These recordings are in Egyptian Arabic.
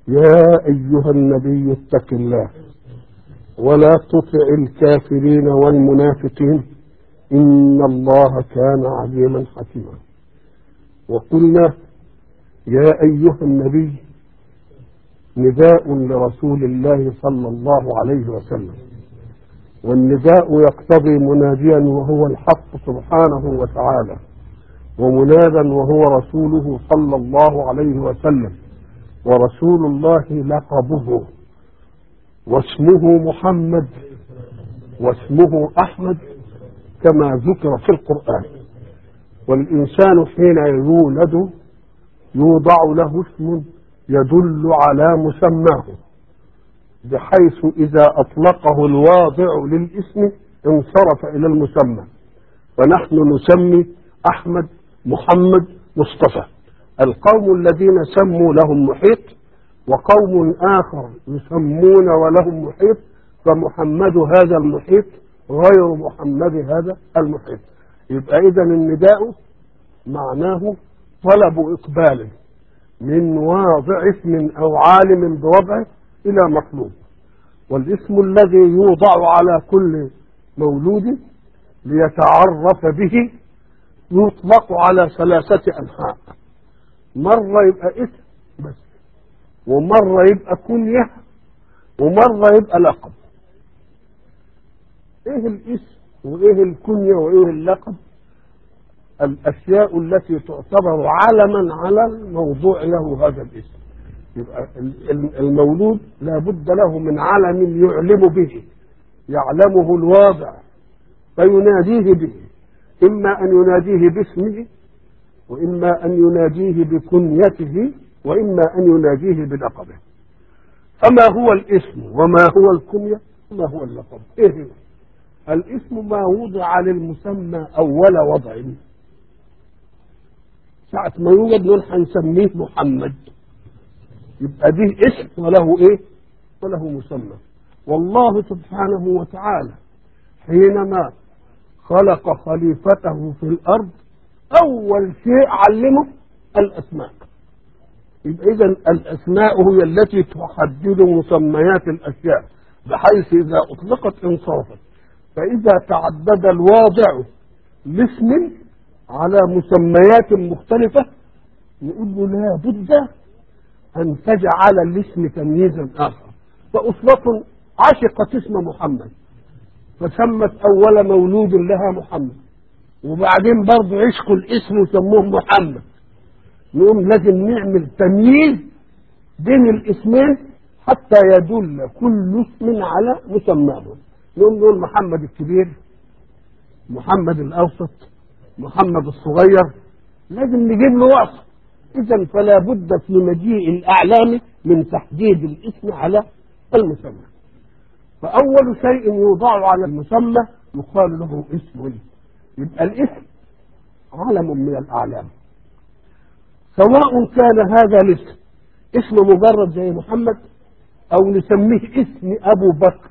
يا أيها النبي اتق الله ولا تطع الكافرين والمنافقين إن الله كان عليما حكيما وقلنا يا أيها النبي نداء لرسول الله صلى الله عليه وسلم والنداء يقتضي مناديا وهو الحق سبحانه وتعالى ومنادا وهو رسوله صلى الله عليه وسلم ورسول الله لقبه واسمه محمد واسمه احمد كما ذكر في القران والانسان حين يولد يوضع له اسم يدل على مسماه بحيث اذا اطلقه الواضع للاسم انصرف الى المسمى ونحن نسمي احمد محمد مصطفى القوم الذين سموا لهم محيط وقوم آخر يسمون ولهم محيط فمحمد هذا المحيط غير محمد هذا المحيط يبقى إذا النداء معناه طلب إقبال من واضع اسم أو عالم بوضعه إلى مطلوب والاسم الذي يوضع على كل مولود ليتعرف به يطلق على ثلاثة أنحاء مرة يبقى اسم بس ومرة يبقى كنية ومرة يبقى لقب ايه الاسم وايه الكنية وايه اللقب الاشياء التي تعتبر علما على الموضوع له هذا الاسم يبقى المولود لا بد له من علم يعلم به يعلمه الواضع فيناديه به إما أن يناديه باسمه وإما أن يناديه بكنيته وإما أن يناديه بلقبه فما هو الاسم وما هو الكنية وما هو اللقب إيه هو؟ الاسم ما وضع للمسمى أول وضع ساعة ما يوجد نقول هنسميه محمد يبقى دي اسم وله ايه وله مسمى والله سبحانه وتعالى حينما خلق خليفته في الارض اول شيء علمه الاسماء يبقى اذا الاسماء هي التي تحدد مسميات الاشياء بحيث اذا اطلقت انصافت فاذا تعدد الواضع لاسم على مسميات مختلفه نقول له لا بد ان تجعل الاسم تمييزا اخر فاسره عشقت اسم محمد فسمت اول مولود لها محمد وبعدين برضه عشقوا الاسم وسموه محمد نقوم لازم نعمل تمييز بين الاسمين حتى يدل كل اسم على مسماه نقوم نقول محمد الكبير محمد الاوسط محمد الصغير لازم نجيب له وصف اذا فلا بد في مجيء الاعلام من تحديد الاسم على المسمى فأول شيء يوضع على المسمى يقال له اسم يبقى الاسم علم من الأعلام سواء كان هذا الاسم اسم مجرد زي محمد أو نسميه اسم أبو بكر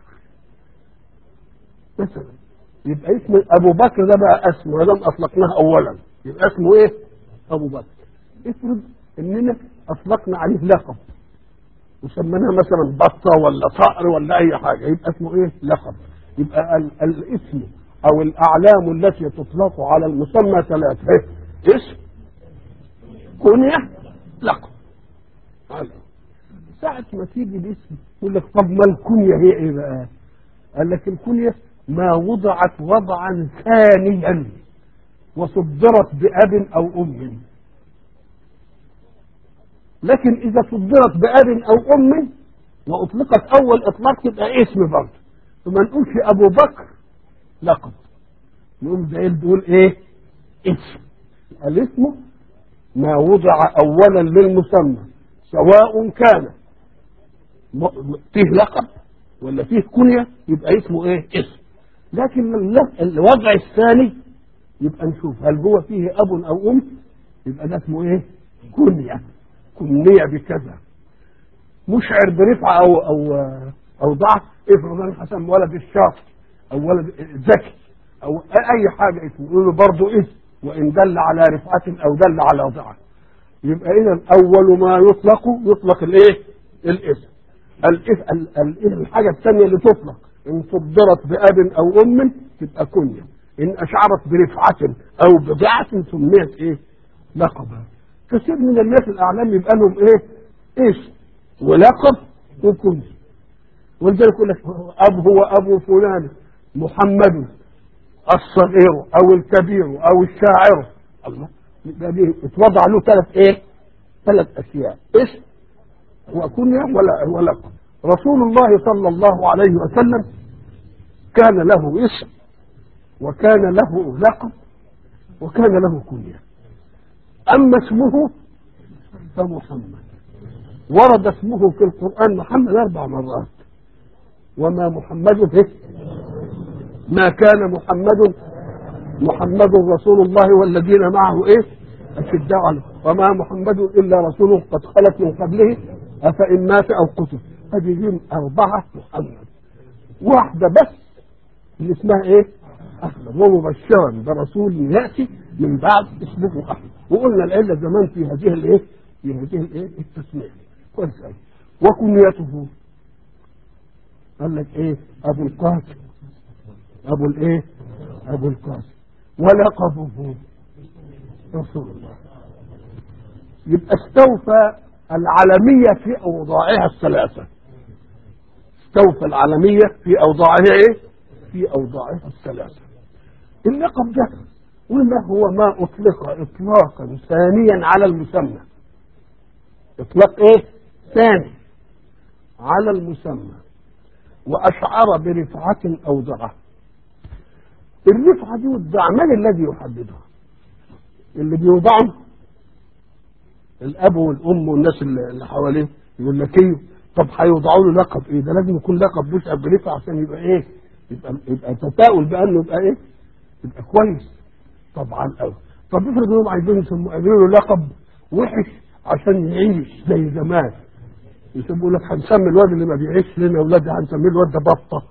مثلا يبقى اسم أبو بكر ده بقى اسم ولم أطلقناه أولا يبقى اسمه إيه؟ أبو بكر افرض إننا أطلقنا عليه لقب وسميناها مثلا بطة ولا صقر ولا أي حاجة يبقى اسمه إيه؟ لقب يبقى ال الاسم أو الأعلام التي تطلق على المسمى ثلاثة إيه؟ اسم كنية لقب ساعة ما تيجي الاسم يقول لك طب ما الكنية هي إيه بقى؟ قال لك الكنية ما وضعت وضعا ثانيا وصدرت بأب أو أم لكن إذا صدرت بأب أو أم وأطلقت أول إطلاق تبقى اسم برضه فما نقولش أبو بكر لقب نقول زي بيقول إيه؟ اسم الاسم ما وضع أولا للمسمى سواء كان فيه لقب ولا فيه كنية يبقى اسمه إيه؟ اسم لكن الوضع الثاني يبقى نشوف هل هو فيه أب أو أم يبقى ده اسمه إيه؟ كنية كنية بكذا مشعر برفعة أو أو أو ضعف افرض أنا حسن ولد الشاطر أو ولد ذكي أو أي حاجة اسمه يقول له برضه اسم وإن دل على رفعة أو دل على ضعف يبقى إذا أول ما يطلق يطلق الإيه؟ الاسم الاسم ال- ال- الحاجه الثانيه اللي تطلق ان صدرت باب او ام تبقى كنيه ان اشعرت برفعه او بضعه سميت ايه لقبا كثير من الناس الاعلام يبقى لهم ايه اسم ولقب وكنيه ولذلك يقول لك اب هو ابو فلان محمد الصغير او الكبير او الشاعر الله يبقى دي اتوضع له ثلاث ايه ثلاث اشياء اسم وكنية ولا ولقب رسول الله صلى الله عليه وسلم كان له اسم وكان له لقب وكان له كنية أما اسمه فمحمد ورد اسمه في القرآن محمد أربع مرات وما محمد به ما كان محمد محمد رسول الله والذين معه ايه اشداء عليه وما محمد الا رسول قد خلت من قبله افان مات او قتل هذه اربعه محمد واحده بس اللي اسمها ايه احمد ومبشرا برسول ياتي من بعد اسمه احمد وقلنا العله زمان في هذه الايه في هذه الايه التسميه كويس قوي وكنيته قال لك ايه ابو القاسم ابو الايه ابو القاسم ولقبه رسول الله يبقى استوفى العالمية في أوضاعها الثلاثة استوفى العالمية في أوضاعها إيه؟ في أوضاعها الثلاثة اللقب ده قلنا هو ما أطلق إطلاقا ثانيا على المسمى إطلاق إيه؟ ثاني على المسمى وأشعر برفعة أو ضعف الرفعة دي والدعمان الذي يحددها اللي بيوضعه الاب والام والناس اللي اللي حواليه يقول لك ايه طب هيوضعوا له لقب ايه ده لازم يكون لقب مش برفعة عشان يبقى ايه يبقى يبقى تفاؤل بانه يبقى ايه يبقى كويس طبعا قوي طب افرض انهم عايزين يسموا قالوا له لقب وحش عشان يعيش زي زمان يسموا لك هنسمي الواد اللي ما بيعيش لنا اولاد هنسميه الواد ده بطه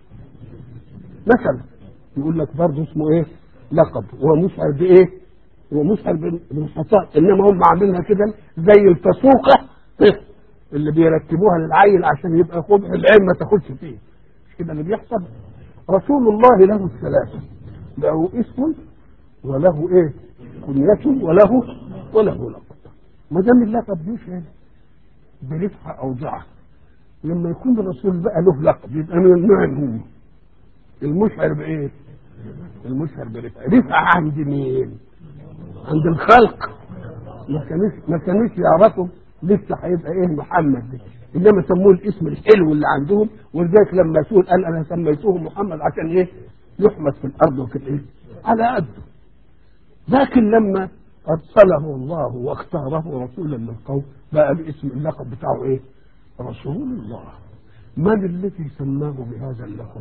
مثلا يقول لك برضه اسمه ايه لقب هو مشعر بايه هو مشعر بالحصان انما هم عاملينها كده زي الفسوقه اللي بيركبوها للعيل عشان يبقى قبح العين ما تاخدش فيه مش كده اللي بيحصل رسول الله له الثلاثه له اسم وله ايه كنيته وله وله لقب ما دام اللقب يشعر برفعه او ضعف لما يكون الرسول بقى له لقب يبقى من النوع هو المشعر بايه المشعر برفعه رفعه عند مين عند الخلق ما كانوش ما كانوش يعرفوا لسه هيبقى ايه محمد ده انما سموه الاسم الحلو اللي عندهم ولذلك لما سئل قال انا سميته محمد عشان ايه يحمد في الارض وكده ايه على قده لكن لما ارسله الله واختاره رسولا للقوم بقى الاسم اللقب بتاعه ايه رسول الله من الذي سماه بهذا اللقب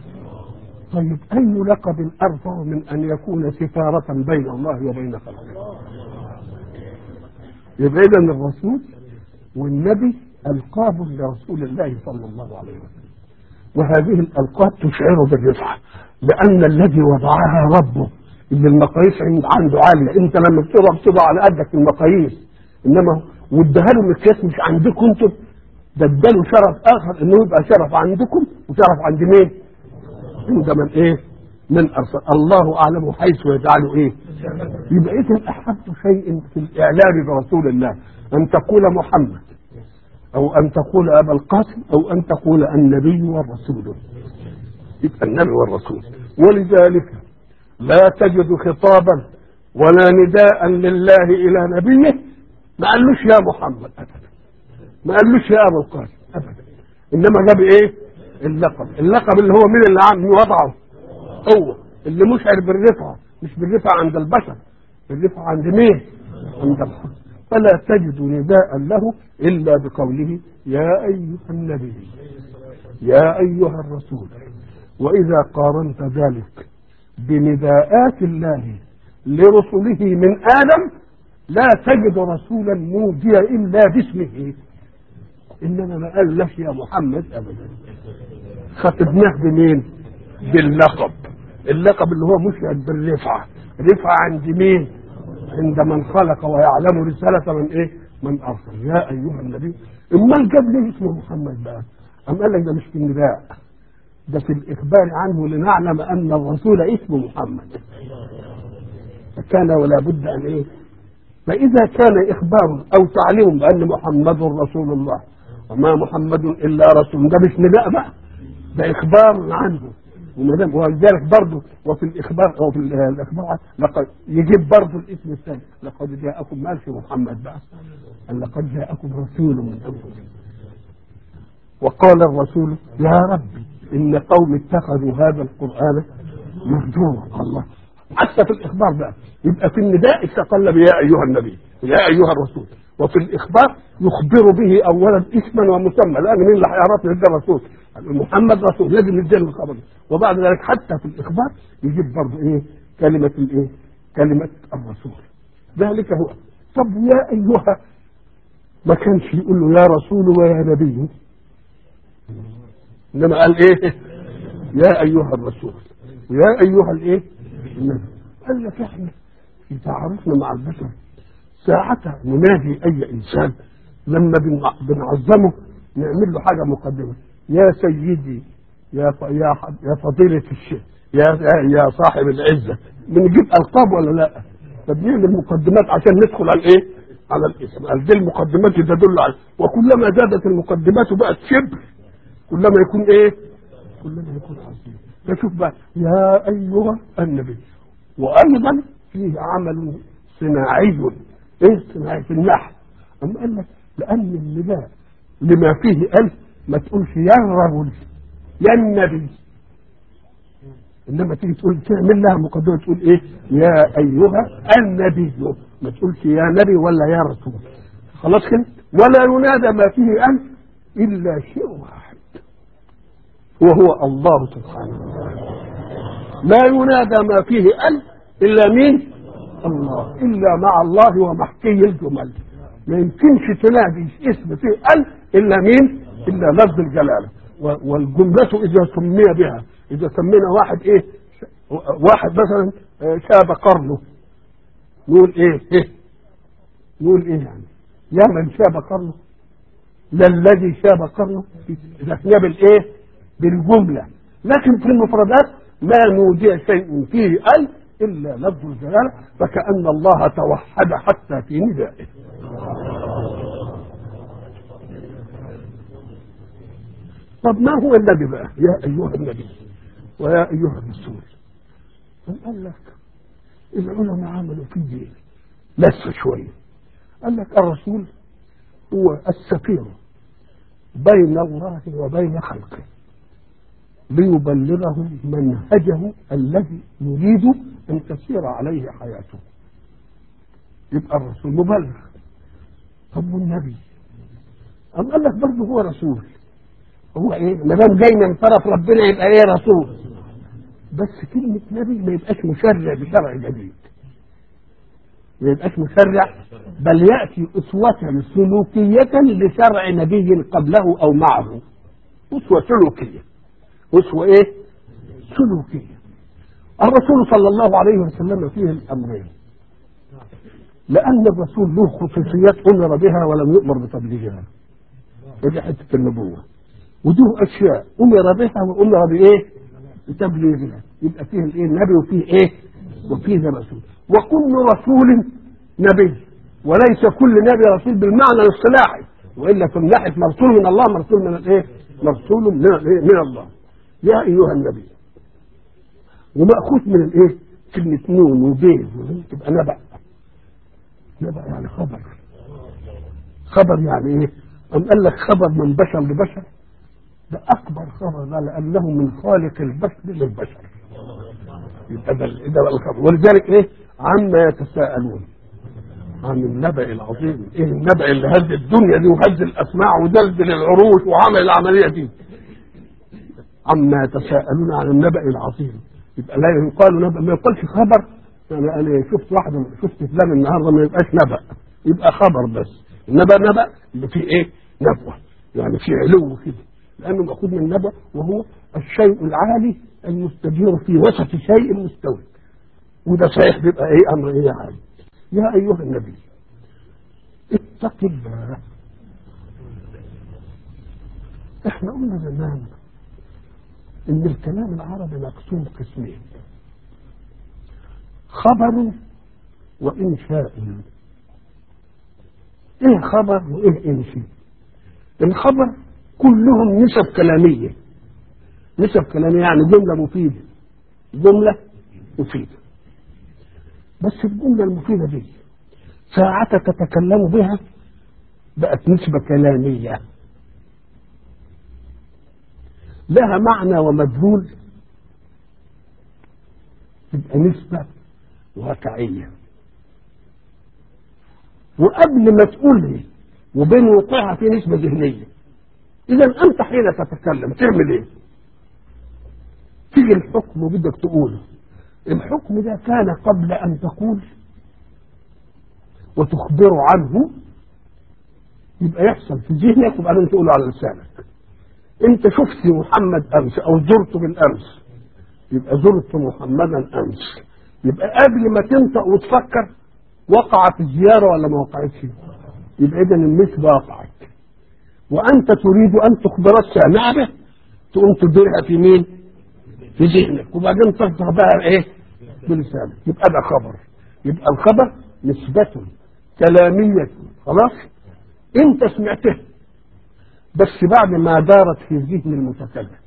طيب اي لقب ارفع من ان يكون ستاره بين الله وبين خلقه يبقى اذا الرسول والنبي القاب لرسول الله صلى الله عليه وسلم وهذه الالقاب تشعر بالرفعه لان الذي وضعها ربه اللي المقاييس عند- عنده عاليه انت لما بتضرب تضع على قدك المقاييس انما واداها له مقياس مش عندكم انتم ده اداله شرف اخر انه يبقى شرف عندكم وشرف عند مين؟ عند من ايه؟ من ارسل الله اعلم حيث يجعل ايه؟ يبقى اذا احب شيء في الاعلان برسول الله ان تقول محمد او ان تقول ابا القاسم او ان تقول النبي والرسول يبقى النبي والرسول ولذلك لا تجد خطابا ولا نداء لله الى نبيه ما قالوش يا محمد ابدا ما قالوش يا ابو القاسم ابدا انما جاب ايه اللقب اللقب اللي هو مين اللي عم وضعه هو اللي مشعر بالرفعه مش بالرفعه عند البشر بالرفعه عند مين عند الله فلا تجد نداء له الا بقوله يا ايها النبي يا ايها الرسول واذا قارنت ذلك بنداءات الله لرسله من ادم لا تجد رسولا نودي الا باسمه انما ما قال لك يا محمد ابدا خطبناه بمين باللقب اللقب اللي هو مشعر بالرفعه رفعه عند مين عند من خلق ويعلم رسالة من ايه من ارسل يا ايها النبي امال جاب ليه اسمه محمد بقى أم قال لك ده مش في النداء ده في الإخبار عنه لنعلم أن الرسول اسمه محمد فكان ولا بد أن إيه فإذا كان إخبار أو تعليم بأن محمد رسول الله وما محمد إلا رسول ده مش نداء بقى ده إخبار عنه وما دام ولذلك برضه وفي الإخبار أو في الإخبار لقد يجيب برضه الاسم الثاني لقد جاءكم ما في محمد بقى قال لقد جاءكم رسول من أنفسكم وقال الرسول يا ربي إن قوم اتخذوا هذا القرآن مهجورا الله حتى في الإخبار بقى يبقى في النداء استقل بيا أيها النبي يا أيها الرسول وفي الإخبار يخبر به أولا اسما ومسمى لأن مين اللي هيعرف ان ده رسول محمد رسول لازم يديله الخبر وبعد ذلك حتى في الإخبار يجيب برضه إيه كلمة الإيه كلمة الرسول ذلك هو طب يا أيها ما كانش يقول له يا رسول ويا نبي انما قال ايه يا ايها الرسول ويا ايها الايه النبي قال لك احنا في تعارفنا مع البشر ساعتها ننادي اي انسان لما بنعظمه نعمل له حاجه مقدمه يا سيدي يا ف... يا ح... يا فضيله الشيخ يا يا صاحب العزه بنجيب القاب ولا لا فبنعمل مقدمات عشان ندخل على الايه على الاسم قال دي المقدمات تدل على وكلما زادت المقدمات بقت شبر كلما يكون ايه كلما يكون عظيم فشوف بقى يا ايها النبي وايضا فيه عمل صناعي ايه صناعي في النحو اما قال لك لان النداء لما فيه الف ما تقولش يا رجل يا النبي انما تيجي تقول تعمل لها مقدمه تقول ايه يا ايها النبي ما تقولش يا نبي ولا يا رسول خلاص كده ولا ينادى ما فيه الف الا شيء واحد وهو الله سبحانه وتعالى لا ينادى ما فيه ألف إلا مين الله إلا مع الله ومحكي الجمل ما يمكنش تنادي اسم فيه ألف إلا مين إلا لفظ الجلالة والجملة إذا سمي بها إذا سمينا واحد إيه واحد مثلا شاب قرنه نقول إيه إيه نقول إيه يعني يا من شاب قرنه لا الذي شاب قرنه إذا بالإيه بالجملة لكن في المفردات ما نودي شيء فيه ألف إلا لفظ الجلالة فكأن الله توحد حتى في ندائه طب ما هو النبي بقى يا أيها النبي ويا أيها الرسول قال لك العلماء عملوا في دين لسه شوية قال لك الرسول هو السفير بين الله وبين خلقه ليبلغهم منهجه الذي يريد ان تسير عليه حياته يبقى الرسول مبلغ طب والنبي أم قال لك برضه هو رسول هو ايه ما دام جاي من طرف ربنا يبقى ايه رسول بس كلمة نبي ما يبقاش مشرع بشرع جديد ما يبقاش مشرع بل يأتي أسوة سلوكية لشرع نبي قبله أو معه أسوة سلوكية أسوة إيه؟ سلوكية الرسول صلى الله عليه وسلم فيه الأمرين لأن الرسول له خصوصيات أمر بها ولم يؤمر بتبليغها ودي حتة النبوة وده أشياء أمر بها وأمر بإيه؟ بتبليغها يبقى فيه الإيه؟ النبي وفيه إيه؟ وفيه رسول وكل رسول نبي وليس كل نبي رسول بالمعنى الاصطلاحي والا في ناحيه مرسول من الله مرسول من الايه؟ مرسول من, من الله يا ايها النبي وماخوذ من الايه؟ كلمه نون وبيه تبقى نبأ نبأ يعني خبر خبر يعني ايه؟ أم قال لك خبر من بشر لبشر ده أكبر خبر ده لأنه من خالق البشر للبشر يبقى ده ده الخبر ولذلك ايه؟ عما يتساءلون عن النبأ العظيم ايه النبأ اللي هز الدنيا دي وهز الاسماع ودلدل العروش وعمل العمليه دي عما يتساءلون عن النبأ العظيم يبقى لا يقال نبأ ما يقالش خبر يعني انا شفت واحده شفت فلان النهارده ما يبقاش نبأ يبقى خبر بس النبأ نبأ اللي فيه ايه؟ نبوه يعني فيه علو كده لانه مأخوذ من النبأ وهو الشيء العالي المستدير في وسط شيء مستوي وده صحيح بيبقى ايه امر ايه عالي يا ايها النبي اتق الله احنا قلنا زمان ان الكلام العربي مقسوم قسمين خبر وانشاء ايه خبر وايه انشاء الخبر كلهم نسب كلاميه نسب كلاميه يعني جمله مفيده جمله مفيده بس الجمله المفيده دي ساعة تتكلم بها بقت نسبة كلامية لها معنى ومدلول تبقى نسبة واقعية وقبل ما تقولها وبين وقوعها في نسبة ذهنية إذا أنت حين تتكلم تعمل إيه؟ تيجي الحكم وبدك تقوله الحكم ده كان قبل أن تقول وتخبر عنه يبقى يحصل في ذهنك وبعدين تقوله على لسانك انت شفت محمد امس او زرته بالامس يبقى زرت محمدا امس يبقى قبل ما تنطق وتفكر وقعت الزياره ولا ما وقعتش يبقى اذا النسبه وقعت وانت تريد ان تخبر السامع به تقوم تديرها في مين؟ في ذهنك وبعدين تنطق بقى ايه؟ بلسانك يبقى ده خبر يبقى الخبر نسبة كلامية خلاص انت سمعته بس بعد ما دارت في ذهن المتكلم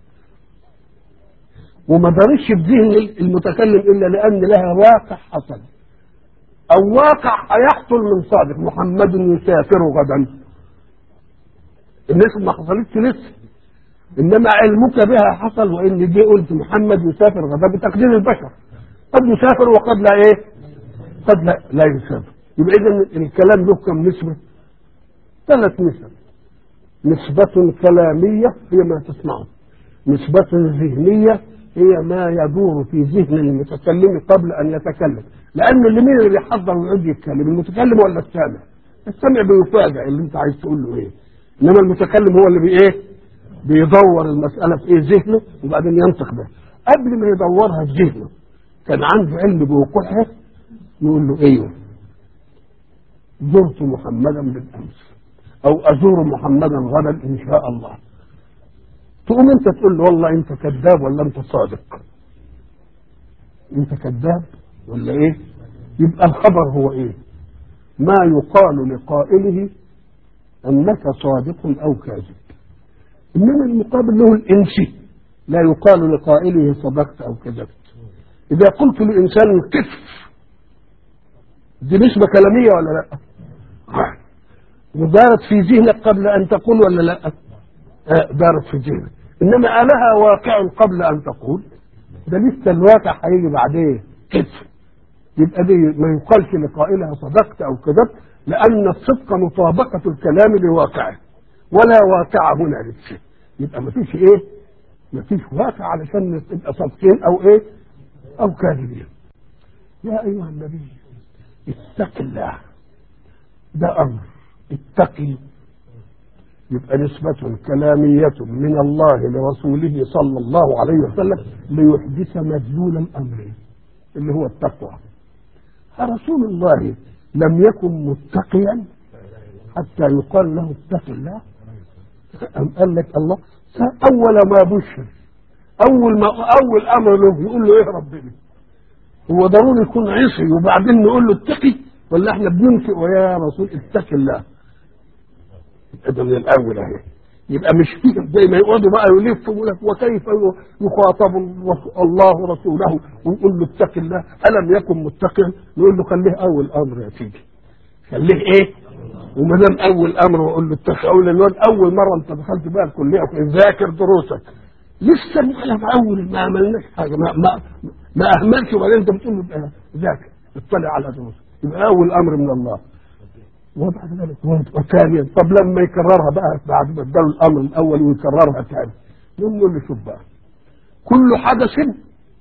وما دارتش في ذهن المتكلم الا لان لها واقع حصل او واقع هيحصل من صادق محمد يسافر غدا الناس ما حصلتش لسه انما علمك بها حصل وان جه قلت محمد يسافر غدا بتقدير البشر قد يسافر وقد لا ايه قد لا, لا يسافر يبقى اذا الكلام له كم نسبه ثلاث نسب نسبة كلامية هي ما تسمعه نسبة ذهنية هي ما يدور في ذهن المتكلم قبل أن يتكلم لأن اللي مين اللي بيحضر ويقعد يتكلم المتكلم ولا السامع السامع بيفاجئ اللي أنت عايز تقول له إيه إنما المتكلم هو اللي بي إيه بيدور المسألة في إيه ذهنه وبعدين ينطق بها قبل ما يدورها في ذهنه كان عنده علم بوقوعها يقول له ايوه زرت محمدا بالامس او ازور محمدا غدا ان شاء الله تقوم انت تقول له والله انت كذاب ولا انت صادق انت كذاب ولا ايه يبقى الخبر هو ايه ما يقال لقائله انك صادق او كاذب انما المقابل له الانسي لا يقال لقائله صدقت او كذبت اذا قلت لانسان كف دي نسبة كلامية ولا لا ودارت في ذهنك قبل أن تقول ولا لا آه دارت في ذهنك إنما ألها واقع قبل أن تقول ده لسه الواقع هيجي بعدين كده يبقى دي ما يقالش لقائلها صدقت أو كذبت لأن الصدق مطابقة الكلام لواقعه ولا واقع هنا لسه يبقى ما فيش إيه ما فيش واقع علشان تبقى صادقين أو إيه أو كاذبين يا أيها النبي اتق الله ده امر اتقي يبقى نسبة كلامية من الله لرسوله صلى الله عليه وسلم ليحدث مدلول الامر اللي هو التقوى رسول الله لم يكن متقيا حتى يقال له اتق الله أم قال لك الله اول ما بشر اول ما اول امر له يقول له ايه ربنا هو ضروري يكون عصي وبعدين نقول له اتقي ولا احنا بننفق ويا رسول اتق الله ده من الاول اهي يبقى مش فيه زي ما يقعدوا بقى يلفوا يقول لك وكيف يخاطب الله ورسوله ونقول له اتق الله الم يكن متقيا نقول له خليه اول امر يا سيدي خليه ايه وما دام اول امر واقول له اتق اول الواد اول مره انت دخلت بقى الكليه ذاكر دروسك لسه في اول ما عملناش حاجه ما ما, ما اهملش وبعدين انت بتقول له ذاكر اطلع على دروسك يبقى اول امر من الله وبعد ذلك وثانيا طب لما يكررها بقى بعد ما اداله الامر الاول ويكررها ثاني نقول له شوف بقى كل حدث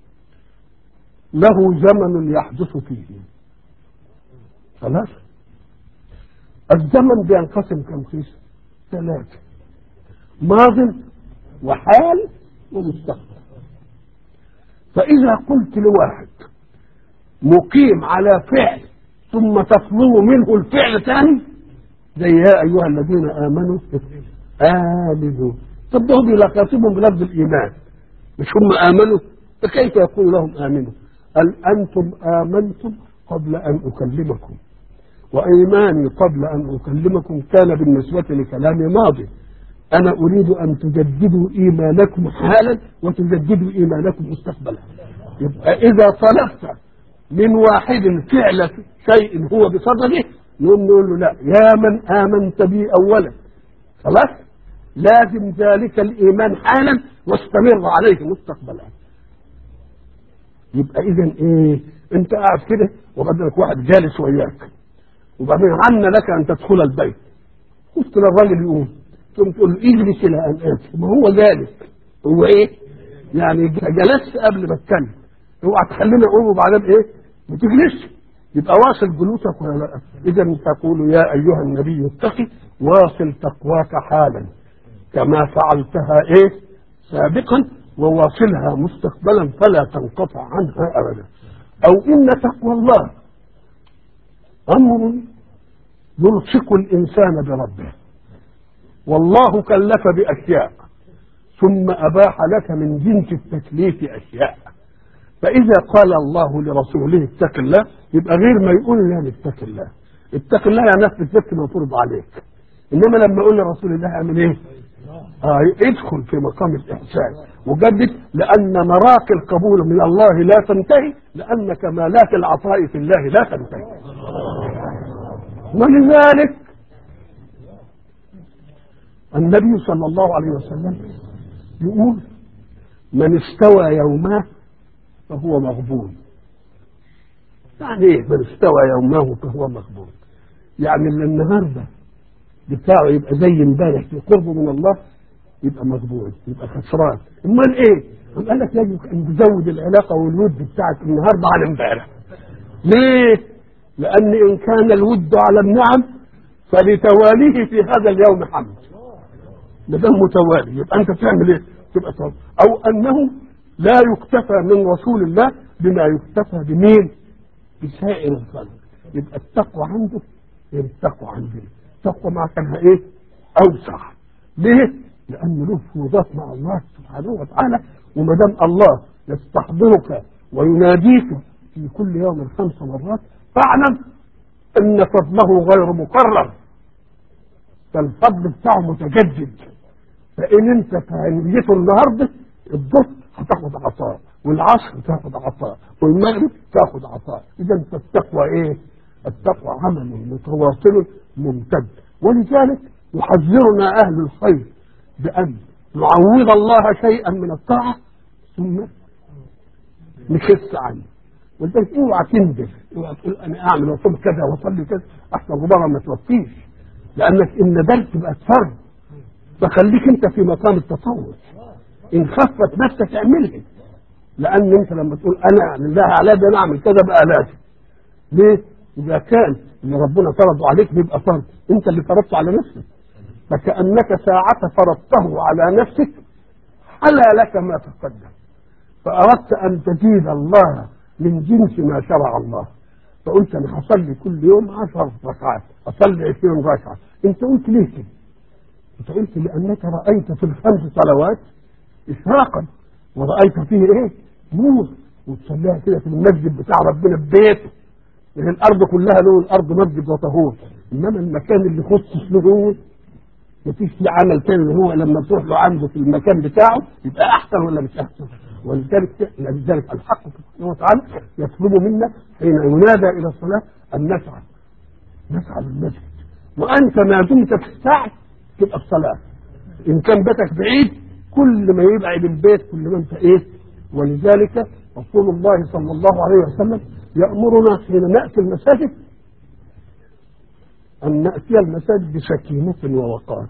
له زمن يحدث فيه خلاص الزمن بينقسم كم قسم ثلاثة ماض وحال ومستقبل فإذا قلت لواحد مقيم على فعل ثم تطلب منه الفعل ثاني زي يا أيها الذين آمنوا آمنوا طب ده هم يخاطبهم بلفظ الايمان مش هم امنوا فكيف يقول لهم امنوا قال انتم امنتم قبل ان اكلمكم وايماني قبل ان اكلمكم كان بالنسبه لكلامي ماضي انا اريد ان تجددوا ايمانكم حالا وتجددوا ايمانكم مستقبلا يبقى اذا طلبت من واحد فعل شيء هو بصدده نقوم نقول له لا يا من امنت بي اولا خلاص لازم ذلك الايمان حالا واستمر عليه مستقبلا يبقى اذا ايه انت قاعد كده وبدلك واحد جالس وياك وبعدين عنا لك ان تدخل البيت قلت للراجل يقوم تقوم تقول له اجلس الى ان اتي ما هو جالس هو ايه يعني جلست قبل ما اتكلم اوعى تخليني اقوم وبعدين ايه ما تجلسش يبقى واصل جلوسك ولا لا اذا تقول يا ايها النبي اتقي واصل تقواك حالا كما فعلتها ايه سابقا وواصلها مستقبلا فلا تنقطع عنها ابدا او ان تقوى الله امر يلصق الانسان بربه والله كلف باشياء ثم اباح لك من جنس التكليف اشياء فاذا قال الله لرسوله اتق الله يبقى غير ما يقول لا اتق الله اتق الله يعني نفس الذكر مفروض عليك انما لما يقول لرسول الله اعمل ايه؟ آه ادخل في مقام الاحسان وجدد لان مراقي القبول من الله لا تنتهي لان كمالات العطاء في الله لا تنتهي ولذلك النبي صلى الله عليه وسلم يقول من استوى يوماه فهو مغبون يعني ايه من استوى يومه فهو مغبون يعني اللي النهارده بتاعه يبقى زي امبارح في قربه من الله يبقى مغبون يبقى خسران امال ايه قال لك يجب ان تزود العلاقه والود بتاعك النهارده عن امبارح ليه لان ان كان الود على النعم فلتواليه في هذا اليوم حمد ما دام متوالي يبقى انت تعمل ايه تبقى صبر او انه لا يكتفى من رسول الله بما يكتفى بمين بسائر الخلق يبقى التقوى عنده غير التقوى عندنا التقوى مع كانها ايه اوسع ليه لان له فروضات مع الله سبحانه وتعالى وما دام الله يستحضرك ويناديك في كل يوم خمس مرات فاعلم ان فضله غير مكرر فالفضل بتاعه متجدد فان انت تهنيته النهارده الظهر هتاخد عطاء والعصر تاخد عطاء والمغرب تاخد عطاء اذا فالتقوى ايه التقوى عمل متواصل ممتد ولذلك يحذرنا اهل الخير بان نعوض الله شيئا من الطاعه ثم نخس عنه ولذلك اوعى تندف اوعى تقول انا اعمل واصوم كذا واصلي كذا احسن غبارة ما توفيش لانك ان ندلت تبقى فرض فخليك انت في مقام التطور ان خفت نفسك اعملها لان انت لما تقول انا لله على ده انا اعمل كذا بقى لازم ليه؟ اذا كان اللي ربنا فرضه عليك بيبقى فرض انت اللي فرضته على نفسك فكانك ساعة فرضته على نفسك حلا لك ما تقدم فاردت ان تزيد الله من جنس ما شرع الله فقلت انا هصلي كل يوم عشر ركعات اصلي عشرين ركعه انت قلت ليه كده؟ انت قلت لانك رايت في الخمس صلوات اشراقا ورأيت فيه ايه نور وتصليها كده في المسجد بتاع ربنا في بيته لان الارض كلها له الارض مسجد وطهور انما المكان اللي خصص له هو مفيش فيه عمل تاني اللي هو لما تروح له عنده في المكان بتاعه يبقى احسن ولا مش احسن ولذلك لذلك الحق سبحانه وتعالى يطلب منا حين ينادى الى الصلاه ان نسعى نسعى للمسجد وانت ما دمت في السعي تبقى الصلاه ان كان بيتك بعيد كل ما يبعد البيت كل ما انت ايه ولذلك رسول الله صلى الله عليه وسلم يأمرنا حين نأتي المساجد أن نأتي المساجد بسكينة ووقار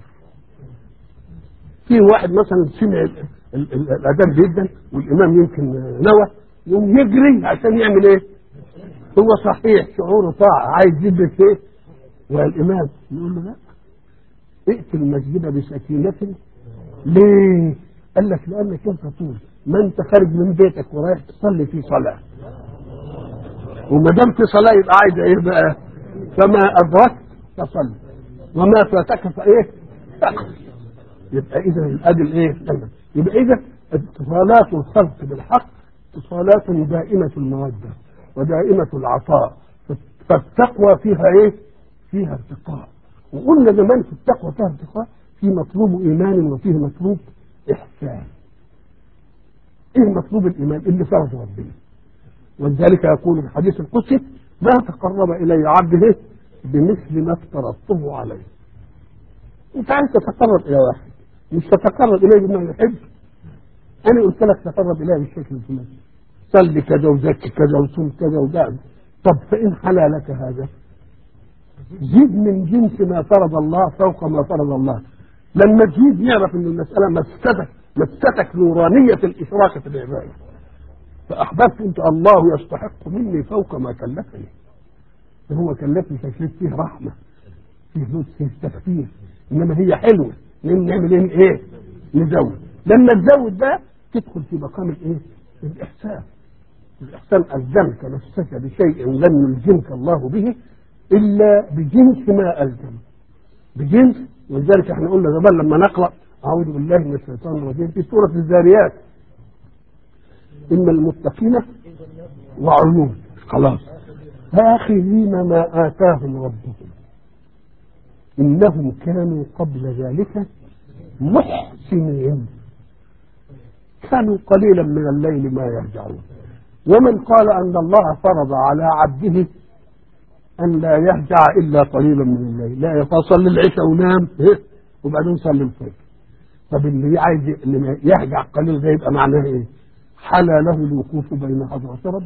في واحد مثلا سمع الأذان جدا والإمام يمكن نوى يقوم يجري عشان يعمل إيه؟ هو صحيح شعوره طاعة عايز يدرك إيه؟ والإمام يقول له لا ائت المسجد بسكينة ليه؟ قال لك لأنك أنت طول ما أنت خارج من بيتك ورايح تصلي في صلاة وما دام في صلاة يبقى عايز إيه بقى؟ فما أدركت فصلي وما فاتك فإيه؟ فقط يبقى اذا ادي الايه يبقى اذا اتصالات الخلق بالحق اتصالات دائمه الموده ودائمه العطاء فالتقوى فيها ايه فيها ارتقاء وقلنا زمان في التقوى فيها ارتقاء في مطلوب ايمان وفيه مطلوب احسان ايه مطلوب الايمان اللي فرض ربنا ولذلك يقول في الحديث القدسي ما تقرب الي عبده بمثل ما افترضته عليه انت عايز تتقرب الى واحد مش تتقرب اليه بما يحب انا قلت لك تقرب اليه بالشكل الفلاني صلي كذا وزكي كذا وصوم كذا وده طب فان حلا لك هذا زيد من جنس ما فرض الله فوق ما فرض الله لما تزيد يعرف ان المساله مستك مستك نورانيه الاشراك في العباده فاحببت انت الله يستحق مني فوق ما كلفني هو كلفني تكليف فيه رحمه فيه لطف فيه تخفيف انما هي حلوه نعمل ايه ايه نزود لما تزود ده تدخل في مقام الايه الاحسان الاحسان الزمك نفسك بشيء لم يلزمك الله به الا بجنس ما الزم بجنس ولذلك احنا قلنا زمان لما نقرا اعوذ بالله من الشيطان الرجيم في سوره الذاريات ان المتقين وعيون خلاص آخذين ما آتاهم ربهم إنهم كانوا قبل ذلك محسنين كانوا قليلا من الليل ما يهجعون ومن قال أن الله فرض على عبده أن لا يهجع إلا قليلا من الليل لا يفصل العشاء ونام وبعدين صلي الفجر طب اللي عايز اللي يهجع قليل ده يبقى معناه ايه؟ حلا له الوقوف بين حضرة رب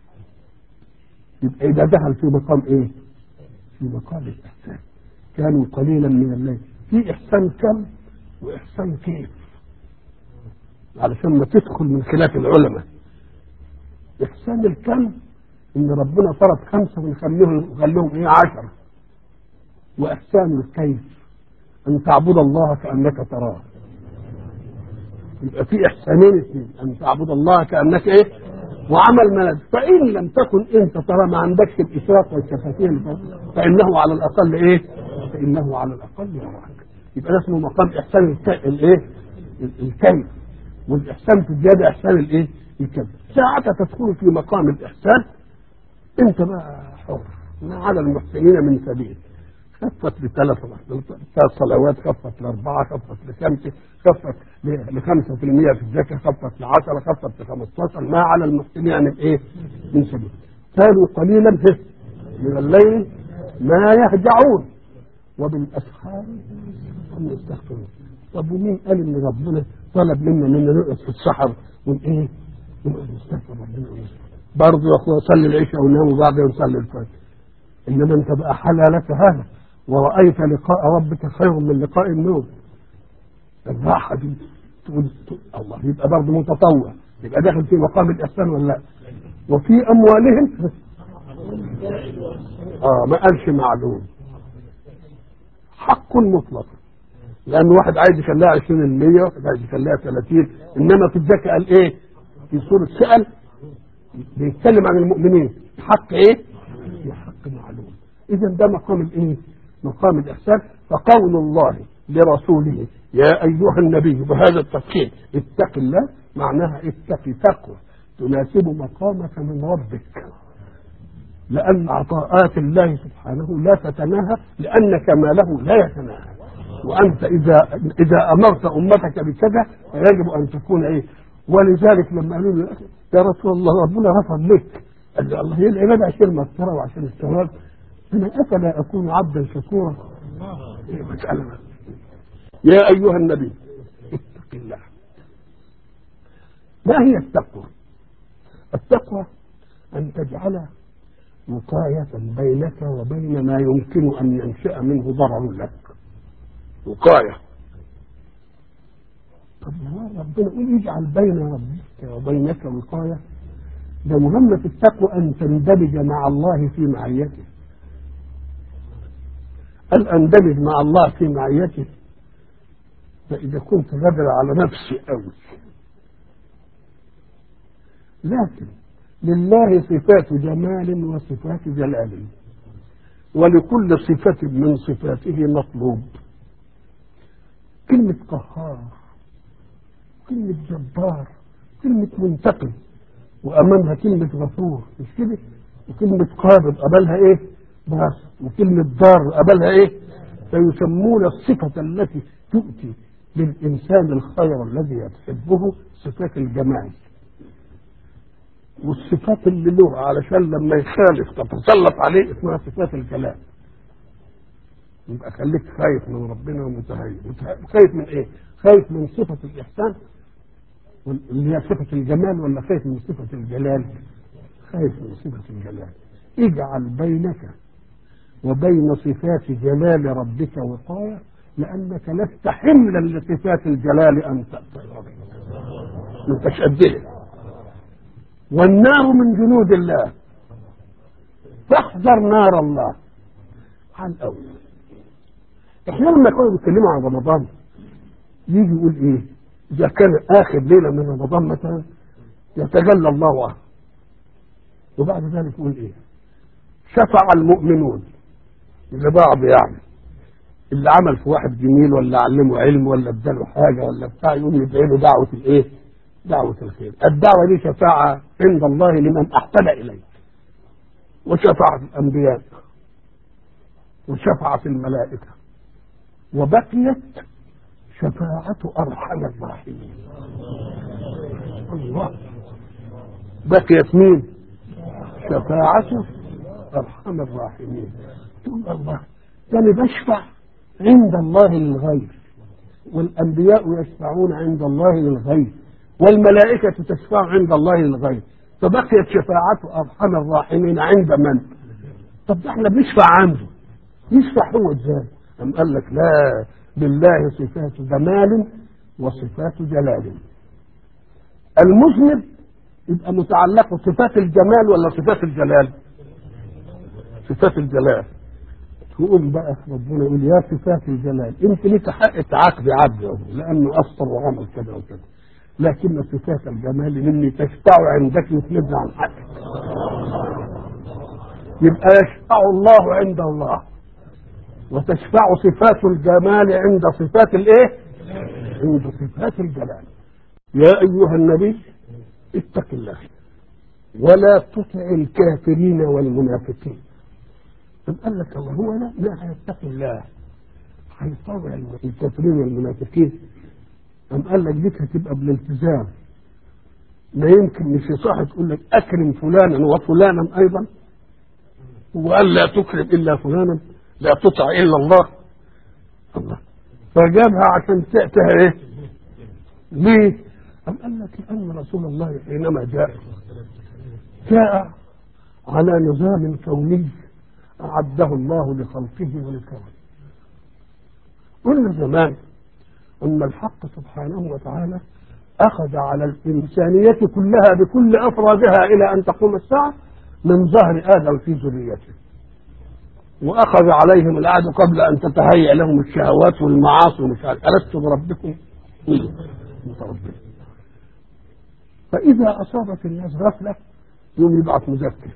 يبقى ده دخل في مقام ايه؟ في مقام الاحسان كانوا قليلا من الليل في احسان كم واحسان كيف علشان ما تدخل من خلاف العلماء احسان الكم ان ربنا فرض خمسه ونخليهم خليهم ايه عشره واحسان الكيف ان تعبد الله كانك تراه يبقى في احسانين اثنين ان تعبد الله كانك ايه وعمل ملك فان لم تكن انت ترى ما عندكش الاشراق والشفتين فانه على الاقل ايه فانه على الاقل يراك يبقى ده اسمه مقام احسان الك... الايه الكيف والاحسان في الزياده احسان الايه الكيف ساعتها تدخل في مقام الاحسان انت بقى حر ما على المحسنين من سبيل خفت لثلاث ثلاث صلوات خفت لأربعة خفت لخمسة خفت لخمسة في المية في الزكاة خفت لعشرة خفت لخمستاشر ما على المحسنين من إيه؟ من سبيل كانوا قليلا من الليل ما يهجعون وبالأسحار هم يستغفرون طب ومين قال إن ربنا طلب منا إننا نقعد في السحر ونإيه؟ ونقعد نستغفر ربنا برضه يا أخويا صلي العشاء ونام وبعدين نصلي الفجر إنما أنت بقى حلى لك هذا ورأيت لقاء ربك خير من لقاء النوم الراحة دي تقول الله يبقى برضه متطوع يبقى داخل في مقام الإحسان ولا لا وفي أموالهم آه ما قالش معلوم حق مطلق لأن واحد عايز يخليها 20 واحد عايز يخليها 30 إنما في الزكاة قال إيه؟ في سورة سأل بيتكلم عن المؤمنين حق إيه؟ حق معلوم إذا ده مقام الإيه؟ مقام الإحسان فقول الله لرسوله يا أيها النبي بهذا التفخيم اتق الله معناها اتق تقوى تناسب مقامك من ربك لأن عطاءات الله سبحانه لا تتناهى لأن كماله لا يتناهى وأنت إذا إذا أمرت أمتك بكذا فيجب أن تكون إيه ولذلك لما قالوا له يا رسول الله ربنا رفض لك قال له الله هي العبادة عشان مسطرة وعشان الثواب أنا أفلا أكون عبدا شكورا إيه مسألة يا أيها النبي اتق الله ما هي التقوى التقوى أن تجعل وقاية بينك وبين ما يمكن أن ينشأ منه ضرر لك وقاية طب ما ربنا يقول اجعل بين ربك وبينك وقاية ده مهمة التقوى أن تندمج مع الله في معيته أن أندمج مع الله في معيته فإذا كنت غادر على نفسي أوي لكن لله صفات جمال وصفات جلال ولكل صفة من صفاته مطلوب كلمة قهار كلمة جبار كلمة منتقم وأمامها كلمة غفور مش كده وكلمة قابض قبلها إيه باس وكلمة ضار قبلها إيه فيسمون الصفة التي تؤتي للإنسان الخير الذي يحبه صفات الجمال والصفات اللي له علشان لما يخالف تتسلط عليه اسمها صفات الكلام يبقى خليك خايف من ربنا ومتهيئ خايف من ايه؟ خايف من صفة الإحسان اللي هي صفة الجمال ولا خايف من صفة الجلال؟ خايف من صفة الجلال اجعل بينك وبين صفات جلال ربك وقاية لأنك لست حملا لصفات الجلال أن تأتي ما انتش قدها والنار من جنود الله فاحذر نار الله على الأول احنا لما كنا بنتكلموا عن رمضان يجي يقول ايه اذا كان اخر ليله من رمضان مثلا يتجلى الله عنه وبعد ذلك يقول ايه شفع المؤمنون لبعض يعني اللي عمل في واحد جميل ولا علمه علم ولا اداله حاجه ولا بتاع يقوم يدعي له دعوه الايه؟ دعوه الخير الدعوه دي شفاعه عند الله لمن احسن اليه وشفعت الانبياء وشفعت الملائكه وبقيت شفاعة أرحم الراحمين الله بقيت مين شفاعة أرحم الراحمين تقول الله يعني بشفع عند الله للغير والأنبياء يشفعون عند الله للغير والملائكة تشفع عند الله للغير فبقيت شفاعة أرحم الراحمين عند من؟ طب ده احنا بنشفع عنده يشفع هو ازاي؟ أم قال لك لا بالله صفات جمال وصفات جلال المذنب يبقى متعلق صفات الجمال ولا صفات الجلال صفات الجلال تقوم بقى ربنا يقول يا صفات الجلال انت ليك حق تعاقبي عبده لانه اثر وعمل كذا وكذا لكن صفات الجمال مني تشفع عندك وتنزع عن حقك يبقى يشفع الله عند الله وتشفع صفات الجمال عند صفات الايه عند صفات الجلال يا ايها النبي اتق الله ولا تطع الكافرين والمنافقين طب قال لك الله هو لا لا هيتقي الله هيطوع الكافرين والمنافقين أم قال لك دي هتبقى بالالتزام ما يمكن مش صح تقول لك اكرم فلانا وفلانا ايضا وقال لا تكرم الا فلانا لا تطع الا الله الله فجابها عشان تأتها ايه ليه أم قال لك لأن رسول الله حينما جاء جاء على نظام كوني أعده الله لخلقه وللكون قلنا زمان أن الحق سبحانه وتعالى أخذ على الإنسانية كلها بكل أفرادها إلى أن تقوم الساعة من ظهر آدم في ذريته واخذ عليهم العهد قبل ان تتهيأ لهم الشهوات والمعاصي ومش عارف الست بربكم متربين فاذا اصابت الناس غفله يوم يبعث مذكر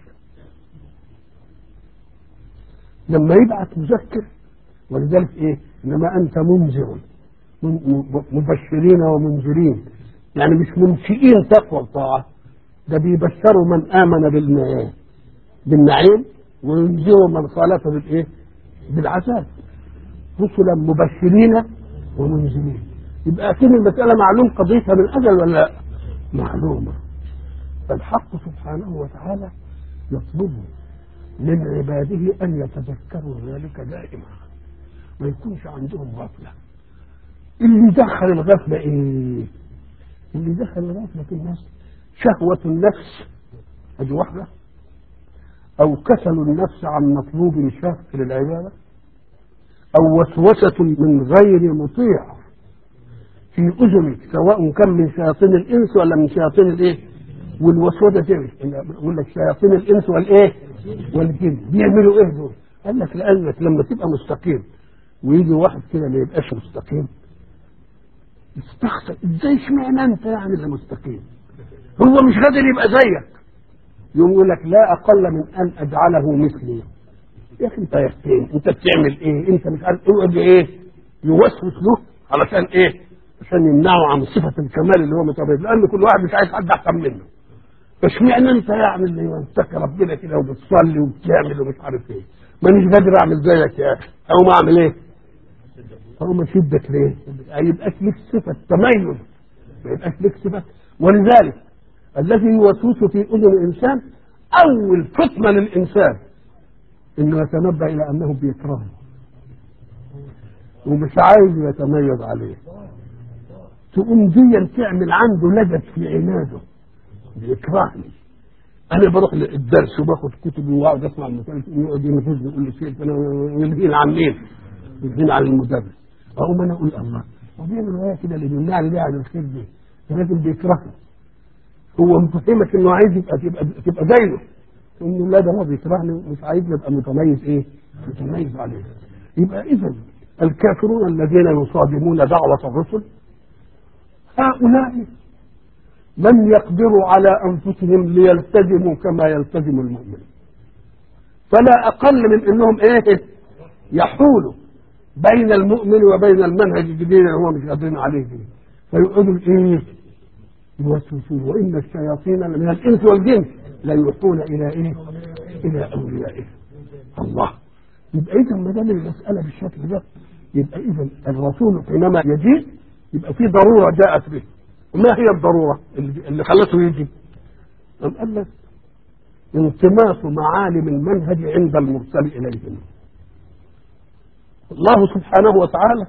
لما يبعث مذكر ولذلك ايه انما انت منذر مبشرين ومنذرين يعني مش منشئين تقوى الطاعه ده بيبشروا من امن بالنعيم وينذروا من خالف بالايه؟ بالعذاب رسلا مبشرين ومنذرين يبقى اكيد المساله معلوم قضيتها من اجل ولا لا؟ معلومه فالحق سبحانه وتعالى يطلب من عباده ان يتذكروا ذلك دائما ما يكونش عندهم غفله اللي دخل الغفله ايه؟ اللي دخل الغفله في الناس شهوه النفس ادي واحده أو كسل النفس عن مطلوب شاق للعبادة أو وسوسة من غير مطيع في أذنك سواء كان من شياطين الإنس ولا من شياطين الإيه؟ والوسوسة دي يقول لك شياطين الإنس والإيه؟ والجن بيعملوا إيه دول؟ قال لك لأنك لما تبقى مستقيم ويجي واحد كده ما يبقاش مستقيم يستخسر ازاي اشمعنى انت يعني اللي مستقيم؟ هو مش قادر يبقى زيك يقوم يقول لك لا اقل من ان اجعله مثلي يا اخي انت يا فين انت بتعمل ايه انت مش عارف يقعد ايه يوسوس له علشان ايه؟ عشان يمنعوا عن صفه الكمال اللي هو متبادل لان كل واحد مش عايز حد احسن منه اشمعنى انت يعني اللي ينتقي ربنا كده وبتصلي وبتعمل ومش عارف ايه مانيش قادر اعمل زيك يا اخي اقوم اعمل ايه؟ اقوم اشدك ليه؟ ما يبقاش لك صفه تميز ما يبقاش لك صفه ولذلك الذي يوسوس في اذن الانسان اول فطنه للانسان انه يتنبه الى انه بيكرهه ومش عايز يتميز عليه تقوم دي تعمل عنده لجد في عناده بيكرهني انا بروح الدرس وباخد كتب واقعد اسمع المدرس يقعد ينفذني يقول لي شيء انا يلهيني عن مين؟ يلهيني عن المدرس اقوم انا اقول الله وبين الروايه كده اللي بيمنعني ليه عن الخير دي الراجل بيكرهني هو مفهمك انه عايز يبقى تبقى تبقى زيه انه لا ده هو بيكرهني ومش عايز يبقى متميز ايه؟ متميز عليه يبقى اذا الكافرون الذين يصادمون دعوه الرسل هؤلاء لم يقدروا على انفسهم ليلتزموا كما يلتزم المؤمن فلا اقل من انهم ايه يحولوا بين المؤمن وبين المنهج الجديد اللي هو مش قادرين عليه دي فيقعدوا ايه يوسوسون وان الشياطين من الانس والجن لا يوحون الى ايه الى اوليائهم الله يبقى اذا ما دام المساله بالشكل ده يبقى اذا الرسول حينما يجيء يبقى في ضروره جاءت به وما هي الضروره اللي اللي خلته يجي؟ أم قال لك التماس معالم المنهج عند المرسل اليهم الله سبحانه وتعالى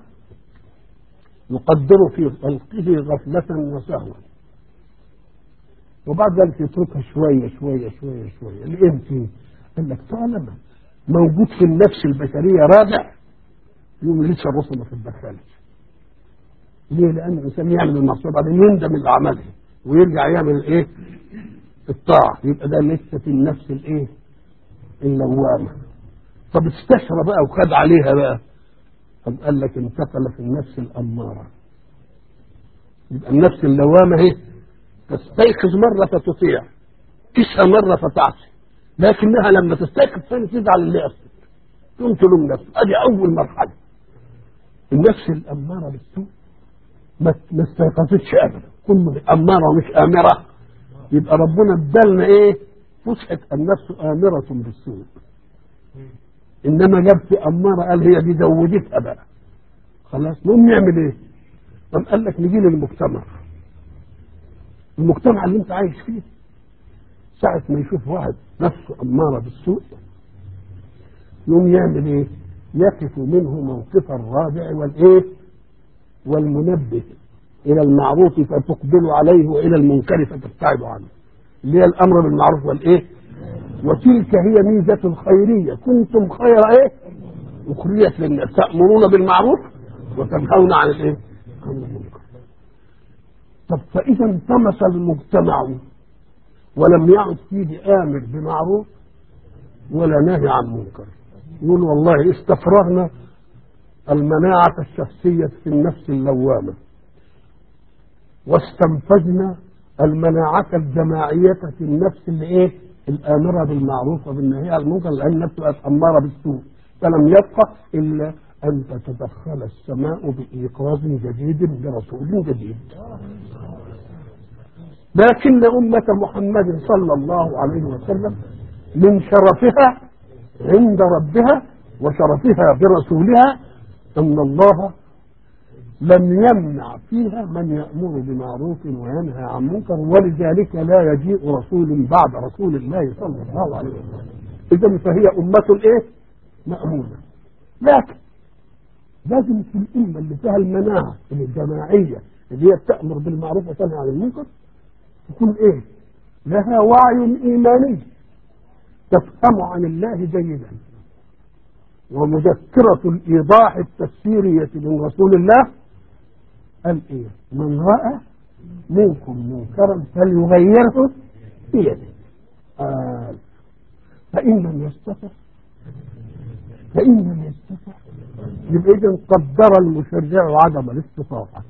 يقدر في خلقه غفلة وسهوا وبعد ذلك يتركها شوية شوية شوية شوية لإمتى؟ قال لك طالما موجود في النفس البشرية رادع يوم لسه الرسل ما تتدخلش ليه؟ لأن الإنسان يعمل المعصية بعدين يندم اللي عمله ويرجع يعمل الإيه؟ الطاعة يبقى ده لسه في النفس الإيه؟ اللوامة طب استشرى بقى وخد عليها بقى طب قال لك انتقل في النفس الأمارة يبقى النفس اللوامة اهي تستيقظ مرة فتطيع تسعى مرة فتعصي لكنها لما تستيقظ ثاني تزعل اللي أصلك تقوم تلوم نفسك ادي أول مرحلة النفس الأمارة بالسوء ما ما استيقظتش أبدا كل أمارة ومش آمرة يبقى ربنا ادالنا إيه فسحة النفس آمرة بالسوء انما جاب في اماره قال هي دي زودتها بقى خلاص نقوم نعمل ايه؟ قام قال لك نجي للمجتمع المجتمع اللي انت عايش فيه ساعة ما يشوف واحد نفسه أمارة بالسوء يقوم يعمل ايه؟ يقف منه موقف الرادع والايه؟ والمنبه إلى المعروف فتقبل عليه وإلى المنكر فتبتعد عنه اللي هي الأمر بالمعروف والإيه؟ وتلك هي ميزة الخيرية كنتم خير ايه أخريت للناس تأمرون بالمعروف وتنهون عن الايه عن المنكر طب فإذا انطمس المجتمع ولم يعد فيه آمر بمعروف ولا نهي عن منكر يقول والله استفرغنا المناعة الشخصية في النفس اللوامة واستنفذنا المناعة الجماعية في النفس اللي ايه الآمرة بالمعروف وبالنهي عن المنكر لأن نفسه بقت أمارة بالسوء فلم يبقى إلا أن تتدخل السماء بإيقاظ جديد برسول جديد لكن أمة محمد صلى الله عليه وسلم من شرفها عند ربها وشرفها برسولها أن الله لم يمنع فيها من يأمر بمعروف وينهى عن منكر ولذلك لا يجيء رسول بعد رسول الله صلى الله عليه وسلم إذا فهي أمة إيه؟ مأمونة لكن لازم في الأمة اللي فيها المناعة الجماعية اللي هي تأمر بالمعروف وتنهى عن المنكر تكون إيه؟ لها وعي إيماني تفهم عن الله جيدا ومذكرة الإيضاح التفسيرية من رسول الله قال ايه من راى منكم منكرا فليغيره بيده قال فان لم يستطع فان لم يستطع يبقى اذا قدر المشرع عدم الاستطاعه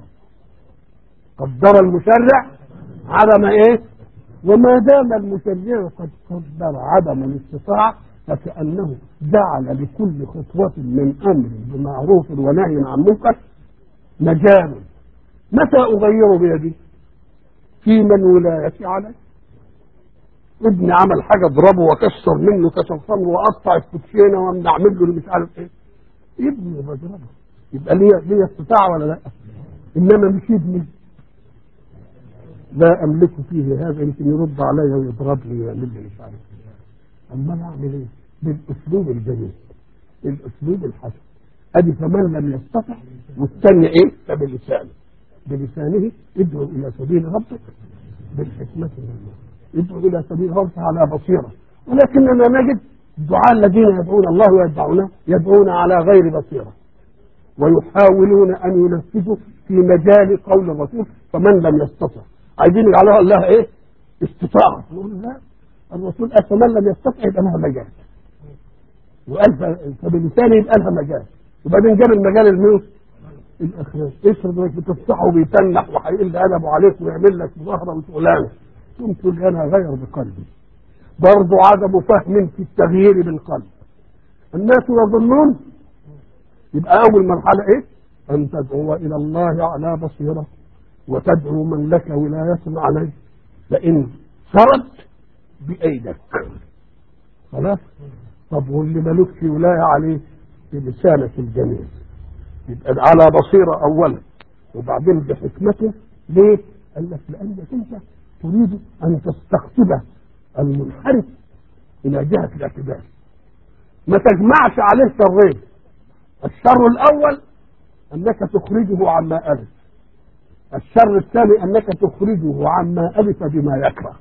قدر المشرع عدم ايه وما دام المشرع قد قدر عدم الاستطاعه فكانه جعل لكل خطوه من امر بمعروف ونهي عن منكر مجال متى أغير بيدي في من ولايتي علي ابني عمل حاجة اضربه واكسر منه كسران واقطع الكوتشينه واعمل له اللي مش عارف ايه ابني بضربه يبقى ليه ليه استطاعه ولا لا؟ انما مش ابني لا املك فيه هذا يمكن يرد عليا ويضربني ويعمل لي مش عارف ايه اما اعمل ايه؟ بالاسلوب الجميل الاسلوب الحسن ادي فمن لم يستطع والثاني ايه؟ فبلسانه بلسانه ادعو الى سبيل ربك بالحكمه والنور ادعو الى سبيل ربك على بصيره ولكننا نجد الدعاء الذين يدعون الله ويدعونه يدعون على غير بصيره ويحاولون ان ينفذوا في مجال قول الرسول فمن لم يستطع عايزين يجعلوها الله ايه؟ استطاعه نقول لا الرسول قال فمن لم يستطع يبقى لها مجال وقال ف- فبلسانه يبقى لها مجال وبعدين جاب المجال الموت الاخلاق افرض انك بتفتحه وبيتنح وهيقل ادبه عليك ويعمل لك مظاهره وشغلانه ثم تقول انا غير بقلبي برضه عدم فهم في التغيير بالقلب الناس يظنون يبقى اول مرحله ايه ان تدعو الى الله على بصيره وتدعو من لك ولايه عليه فان سرت بايدك خلاص طب واللي ملوكش ولايه عليه بلسانك الجميل يبقى على بصيره اولا وبعدين بحكمته ليه؟ قال لك لانك انت تريد ان تستقطب المنحرف الى جهه الاعتدال ما تجمعش عليه شرين الشر الاول انك تخرجه عما الف الشر الثاني انك تخرجه عما الف بما يكره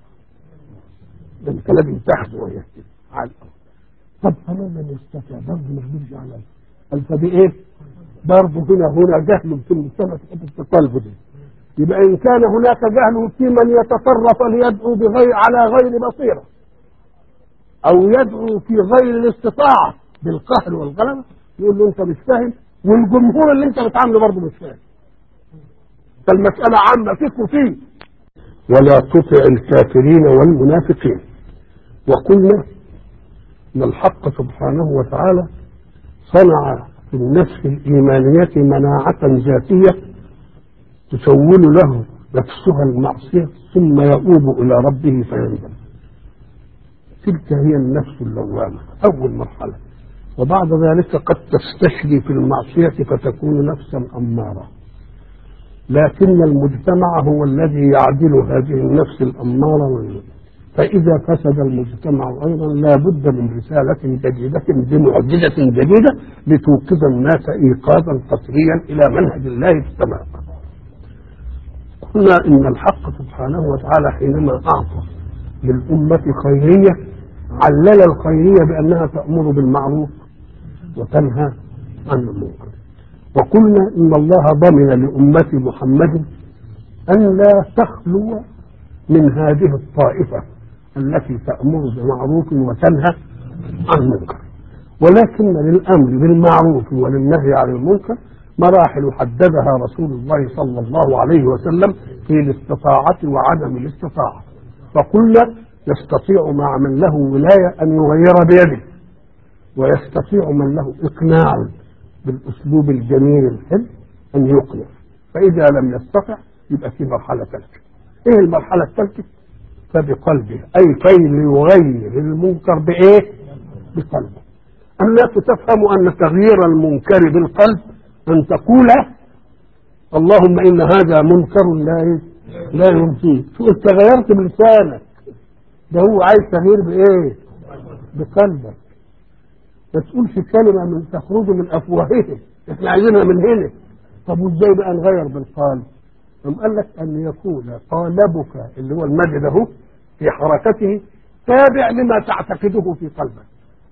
ده انت لازم تاخده وهي كده على الأرض. طب انا لم يستطع برضه ما اقدرش على قال فبايه؟ برضه هنا هنا جهل في المجتمع في حته القلب دي يبقى ان كان هناك جهل في من يتصرف ليدعو بغير على غير بصيره او يدعو في غير الاستطاعه بالقهر والغلبه يقول له انت مش فاهم والجمهور اللي انت بتعامله برضه مش فاهم فالمساله عامه فيك وفيه ولا تطع الكافرين والمنافقين وقلنا ان الحق سبحانه وتعالى صنع في النفس الايمانيه مناعه ذاتيه تسول له نفسها المعصيه ثم يؤوب الى ربه فيندم تلك هي النفس اللوامه اول مرحله وبعد ذلك قد تستشري في المعصيه فتكون نفسا اماره لكن المجتمع هو الذي يعدل هذه النفس الاماره وال- فإذا فسد المجتمع أيضا لا بد من رسالة جديدة بمعجزة جديدة لتوقظ الناس إيقاظا قطريا إلى منهج الله في السماء. قلنا إن الحق سبحانه وتعالى حينما أعطى للأمة خيرية علل الخيرية بأنها تأمر بالمعروف وتنهى عن المنكر. وقلنا إن الله ضمن لأمة محمد أن لا تخلو من هذه الطائفة التي تأمر بمعروف وتنهى عن منكر ولكن للأمر بالمعروف وللنهي عن المنكر مراحل حددها رسول الله صلى الله عليه وسلم في الاستطاعة وعدم الاستطاعة فقلنا يستطيع مع من له ولاية أن يغير بيده ويستطيع من له إقناع بالأسلوب الجميل الحلو أن يقنع فإذا لم يستطع يبقى في مرحلة ثالثة ايه المرحلة الثالثة فبقلبه اي كي ليغير المنكر بايه بقلبه الناس تفهم ان تغيير المنكر بالقلب ان تقول اللهم ان هذا منكر لا إيه؟ لا يمكن شو انت غيرت بلسانك ده هو عايز تغيير بايه بقلبك ما تقولش كلمة من تخرج من افواههم احنا عايزينها من هنا طب وازاي بقى نغير بالقلب ثم قال لك أن يكون قالبك اللي هو المد ده في حركته تابع لما تعتقده في قلبك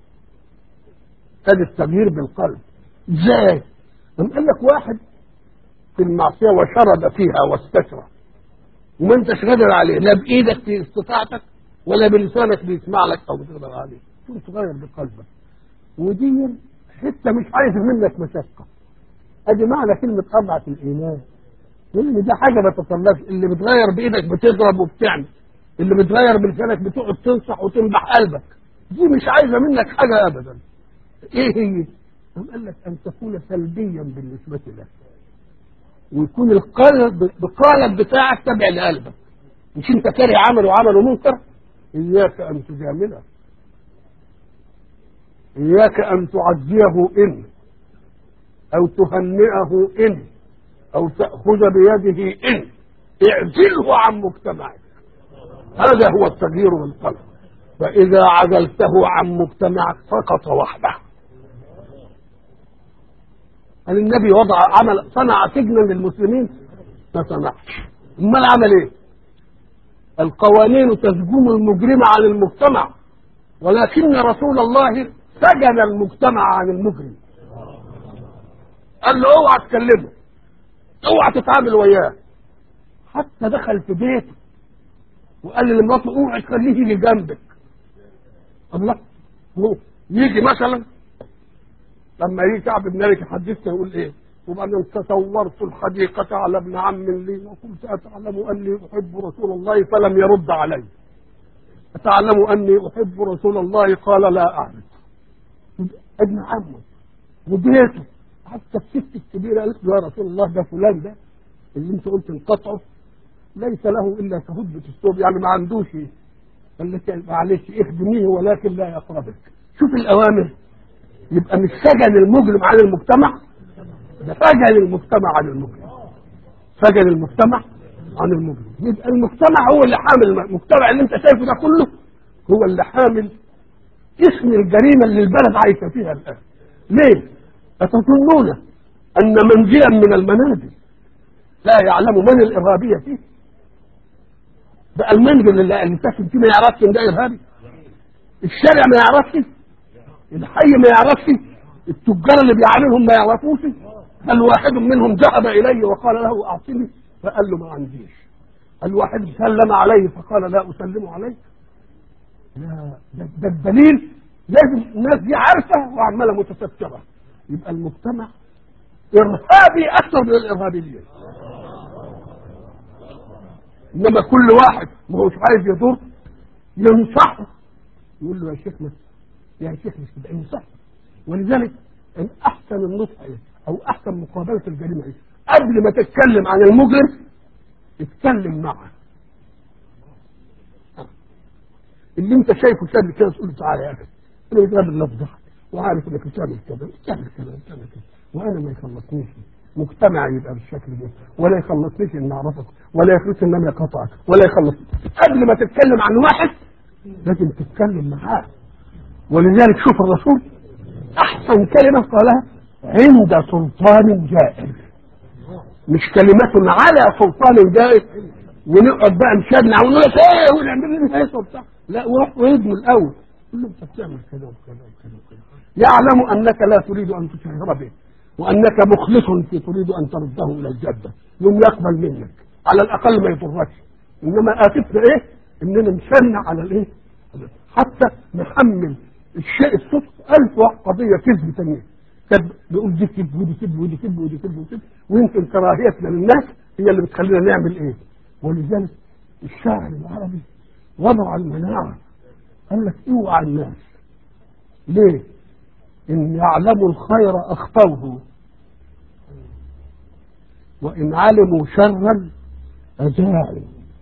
هذا التغيير بالقلب ازاي؟ ثم قال لك واحد في المعصية وشرد فيها واستشرى وما انتش قادر عليه لا بإيدك في استطاعتك ولا بلسانك بيسمع لك أو بتقدر عليه تقوم تغير بقلبك ودي حتة مش عايزة منك مشقة ادي معنى كلمة أضعة الإيمان لان ده حاجه ما تطلبش اللي بتغير بايدك بتضرب وبتعمل اللي بتغير بلسانك بتقعد تنصح وتنبح قلبك دي مش عايزه منك حاجه ابدا ايه هي؟ قام قال لك ان تكون سلبيا بالنسبه لك ويكون القلب القالب بتاعك تابع لقلبك مش انت كاره عمل وعمل منكر اياك ان تجامله اياك ان تعزيه ان او تهنئه ان او تاخذ بيده ان اعزله عن مجتمعك هذا هو التغيير بالقلب فاذا عزلته عن مجتمعك سقط وحده هل النبي وضع عمل صنع سجنا للمسلمين ما صنعش امال عمل ايه القوانين تسجن المجرم عن المجتمع ولكن رسول الله سجن المجتمع عن المجرم قال له اوعى تكلمه اوعى تتعامل وياه حتى دخل في بيته وقال لمراته اوعى تخليه يجي جنبك الله هو يجي مثلا لما يجي كعب بن مالك يحدثنا يقول ايه وبعدين تصورت الحديقة على ابن عم لي وكنت أتعلم أني أحب رسول الله فلم يرد علي أتعلم أني أحب رسول الله قال لا أعرف ابن عمه وبيته حتى الست الكبيرة قالت له يا رسول الله ده فلان ده اللي انت قلت انقطعه ليس له إلا كهدبة الثوب يعني ما عندوش قال لك معلش اخدميه ولكن لا يقربك شوف الأوامر يبقى مش سجن المجرم عن المجتمع ده سجن المجتمع عن المجرم سجن المجتمع عن المجرم يبقى المجتمع هو اللي حامل المجتمع اللي انت شايفه ده كله هو اللي حامل اسم الجريمه اللي البلد عايشه فيها الان ليه؟ أتظنون أن منزلا من المنازل لا يعلم من الإرهابية فيه بقى المنزل اللي اللي ساكن فيه ما يعرفش ان ده إرهابي الشارع ما يعرفش الحي ما يعرفش التجار اللي بيعاملهم ما يعرفوش بل واحد منهم ذهب إليه وقال له أعطني فقال له ما عنديش الواحد سلم عليه فقال لا أسلم عليك لا ده, ده الدليل لازم الناس دي عارفة وعمالة متسترة يبقى المجتمع إرهابي أكثر من الإرهابيين إنما كل واحد ما هوش عايز يضر ينصحه يقول له يا شيخ مس يا شيخ مش كده ينصحه ولذلك ان احسن النصح إيه؟ او احسن مقابله الجريمه ايه؟ قبل ما تتكلم عن المجرم اتكلم معه اللي انت شايفه شاب كده تقول له تعالى يا اخي انا بتقابل لفظك وعارف انك بتعمل كذا بتعمل كذا بتعمل كذا وانا ما يخلصنيش مجتمع يبقى بالشكل ده ولا يخلصنيش ان اعرفك ولا يخلصني ان انا اقاطعك ولا يخلص قبل ما تتكلم عن واحد لازم تتكلم معاه ولذلك شوف الرسول احسن كلمه قالها عند سلطان جائر مش كلمة على سلطان جائر ونقعد بقى نشجع ونقول لك ايه ونعمل لنا ايه سلطان لا وروح ويدموا الاول قول له انت بتعمل كذا وكذا وكذا وكذا يعلم انك لا تريد ان تشهر به وانك مخلص في تريد ان ترده الى الجده يوم يقبل منك على الاقل ما يضركش انما اسفنا ايه اننا نشنع على الايه حتى نحمل الشيء الصدق ألف واحد قضية كذب تانية كذب بيقول دي كذب ودي كذب ودي كذب ودي كذب ودي كذب ويمكن كراهيتنا للناس هي اللي بتخلينا نعمل ايه ولذلك الشاعر العربي وضع المناعة قال لك اوعى الناس ليه؟ إن يعلموا الخير أخفوه وإن علموا شرا أجاعوا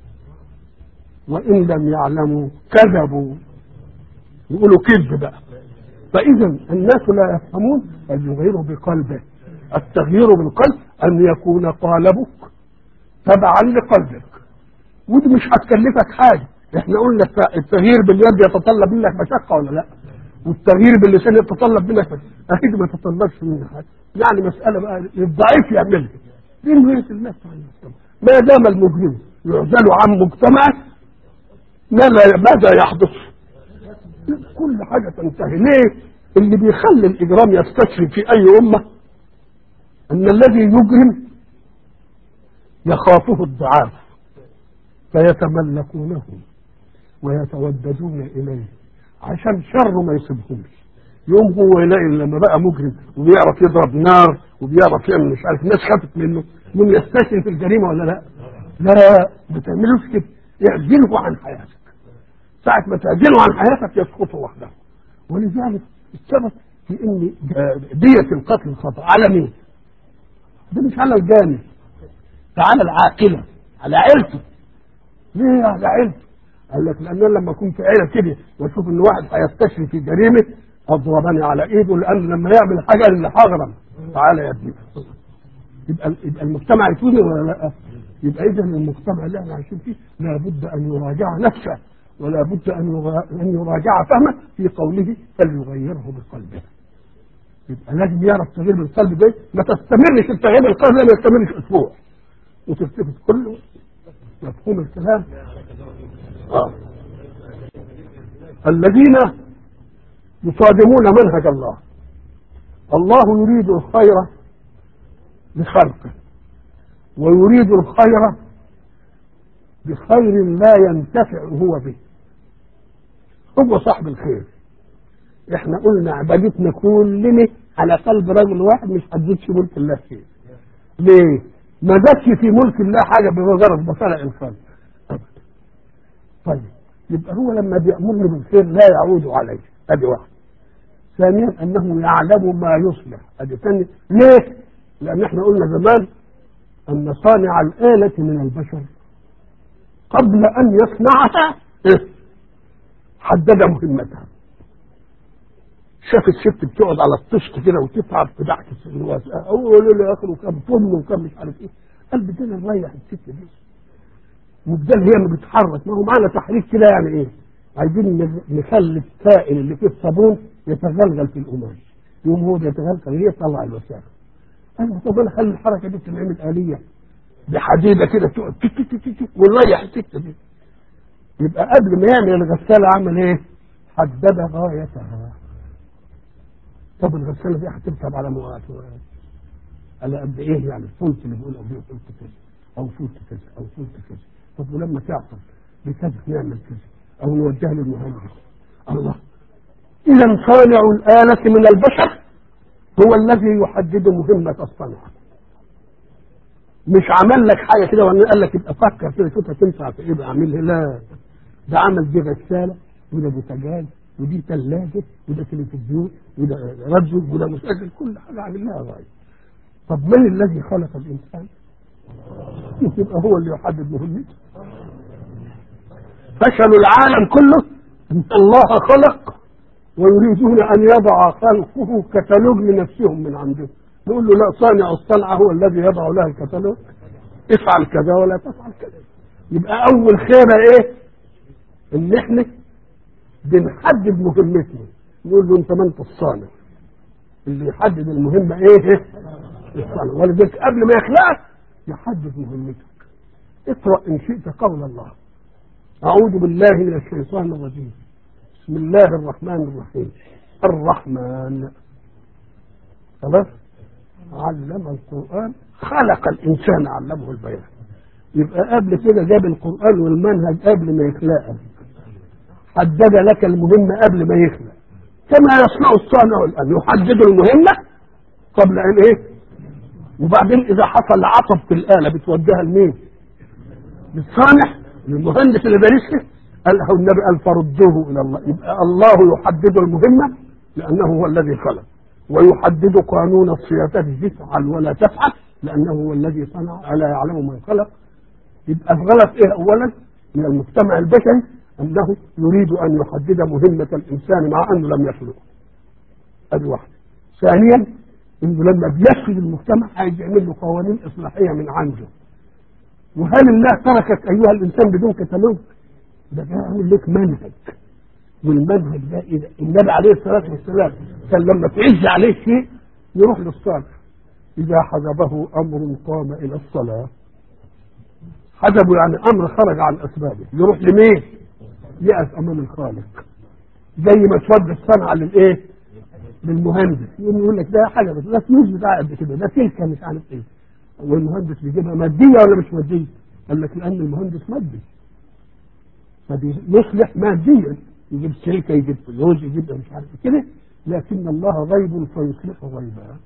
وإن لم يعلموا كذبوا يقولوا كذب بقى فإذا الناس لا يفهمون أن يغيروا بقلبه التغيير بالقلب أن يكون قالبك تبعا لقلبك ودي مش هتكلفك حاجة احنا قلنا التغيير باليد يتطلب منك مشقة ولا لا والتغيير باللسان يتطلب منك اكيد ما يتطلبش منك حاجة يعني مسألة بقى الضعيف يعملها دي نهاية الناس عن المجتمع ما دام المجرم يعزل عن مجتمعه ماذا يحدث كل حاجة تنتهي ليه اللي بيخلي الإجرام يستشري في أي أمة أن الذي يجرم يخافه الضعاف فيتملكونه ويتوددون إليه عشان شره ما يصيبهمش يوم هو يلاقي لما بقى مجرم وبيعرف يضرب نار وبيعرف يعمل مش عارف الناس خافت منه من يستشري في الجريمة ولا لا لا ما تعملوش كده اعزله عن حياتك ساعة ما تعزله عن حياتك يسقط وحده ولذلك السبب في ان دية القتل الخطأ على مين؟ ده مش على الجاني تعالى العاقله على عيلته ليه على عيلته قال لك لان أنا لما اكون في عيله كده واشوف ان واحد هيستشري في جريمه اضربني على ايده لان لما يعمل حاجه اللي هغرم تعالى يا ابني يبقى يبقى المجتمع يفوز ولا لا؟ يبقى اذا المجتمع اللي احنا عايشين فيه لابد ان يراجع نفسه ولا بد ان يرا- ان يراجع فهمه في قوله فليغيره بقلبه. يبقى لازم يعرف تغيير بالقلب ده ما تستمرش التغيير بالقلب ده ما يستمرش اسبوع وتلتفت كله مفهوم الكلام؟ آه. الذين يصادمون منهج الله الله يريد الخير لخلقه ويريد الخير بخير لا ينتفع هو به هو صاحب الخير احنا قلنا عبادتنا كلنا على قلب رجل واحد مش هتزيد في ملك الله شيء ليه ما زادش في ملك الله حاجه بمجرد بصرع القلب أبدا. طيب يبقى هو لما بيأمرني بالخير لا يعود عليه ادي واحد ثانيا انه يعلم ما يصلح ادي ثاني ليه لان احنا قلنا زمان ان صانع الآلة من البشر قبل ان يصنعها إيه؟ حدد مهمتها شاف الست بتقعد على الطشت كده وتتعب تدعكس الواسع اول له اخر وكم فم وكم مش عارف ايه قال بدنا نريح الست دي وبدل هي ما بتتحرك ما هو معانا تحريك كده يعني ايه عايزين نز- نخلي السائل اللي فيه الصابون يتغلغل في القماش يوم هو بيتغلغل هي تطلع الوساخه انا طب انا خلي الحركه دي تنعمل آلية بحديده كده تقعد تك تك تك تك ونريح الست دي يبقى قبل ما يعمل الغساله عمل ايه؟ حدد غايتها طب الغساله دي هتركب على مواد على قد ايه يعني الفلت اللي بيقول او فلت كذا او فلت كذا او فلت كذا طب ولما تعطل بكذا نعمل كذا او نوجهها للمهندس الله اذا صانع الآلة من البشر هو الذي يحدد مهمة الصنعة مش عمل لك حاجة كده وأنا قال لك يبقى فكر كده شوف هتنفع في ايه بقى اعملها لا ده عمل دي غسالة وده بوتاجاز ودي ثلاجة وده تلفزيون وده راديو وده مسجل كل حاجة عامل لها غاية طب من الذي خلق الإنسان؟ يبقى هو اللي يحدد مهمته فشل العالم كله ان الله خلق ويريدون ان يضع خلقه كتالوج لنفسهم من عندهم نقول له لا صانع الصنعه هو الذي يضع لها الكتالوج افعل كذا ولا تفعل كذا يبقى اول خيره ايه ان احنا بنحدد مهمتنا نقول له انت ما انت الصانع اللي يحدد المهمه ايه الصانع ولذلك قبل ما يخلقك يحدد مهمتك اقرا ان شئت قول الله أعوذ بالله من الشيطان الرجيم بسم الله الرحمن الرحيم الرحمن خلاص علم القرآن خلق الإنسان علمه البيان يبقى قبل كده جاب القرآن والمنهج قبل ما يخلقه حدد لك المهمة قبل ما يخلق كما يصنع الصانع الآن يحدد المهمة قبل أن إيه وبعدين إذا حصل عطب في الآلة بتوديها لمين؟ للصانع للمهندس اللي دارسها قال له النبي قال فردوه الى الله يبقى الله يحدد المهمه لانه هو الذي خلق ويحدد قانون الصيانه تفعل ولا تفعل لانه هو الذي صنع الا يعلم من خلق يبقى الغلط ايه اولا من المجتمع البشري انه يريد ان يحدد مهمه الانسان مع انه لم يخلقه ادي واحده ثانيا انه لما بيفسد المجتمع عايز يعمل له قوانين اصلاحيه من عنده وهل الله تركك ايها الانسان بدون كتالوج ده بيعمل لك منهج والمنهج ده إذا النبي عليه الصلاه والسلام كان لما تعز عليه شيء يروح للصالح اذا حجبه امر قام الى الصلاه حجبه يعني امر خرج عن اسبابه يروح لمين؟ يقف امام الخالق زي ما تودي الصنعه للايه؟ للمهندس يقوم يقول لك ده حاجه بس ده فلوس بتاع قد كده ده تلك مش عارف ايه والمهندس بيجيبها ماديه ولا مش ماديه؟ قال لك لان المهندس مادي فبيصلح ماديا يجيب سلكه يجيب فلوس يجيب مش عارف كده لكن الله غيب فيصلح غيبا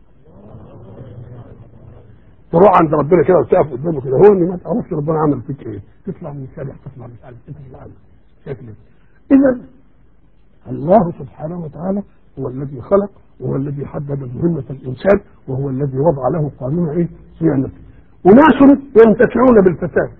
تروح عند ربنا كده وتقف قدامه كده هو ما تعرفش ربنا عمل فيك ايه تطلع من الشارع تطلع مش عارف ايه تطلع شكل اذا الله سبحانه وتعالى هو الذي خلق وهو الذي حدد مهمة الإنسان وهو الذي وضع له قانون إيه؟ صيانته وناس ينتفعون بالفساد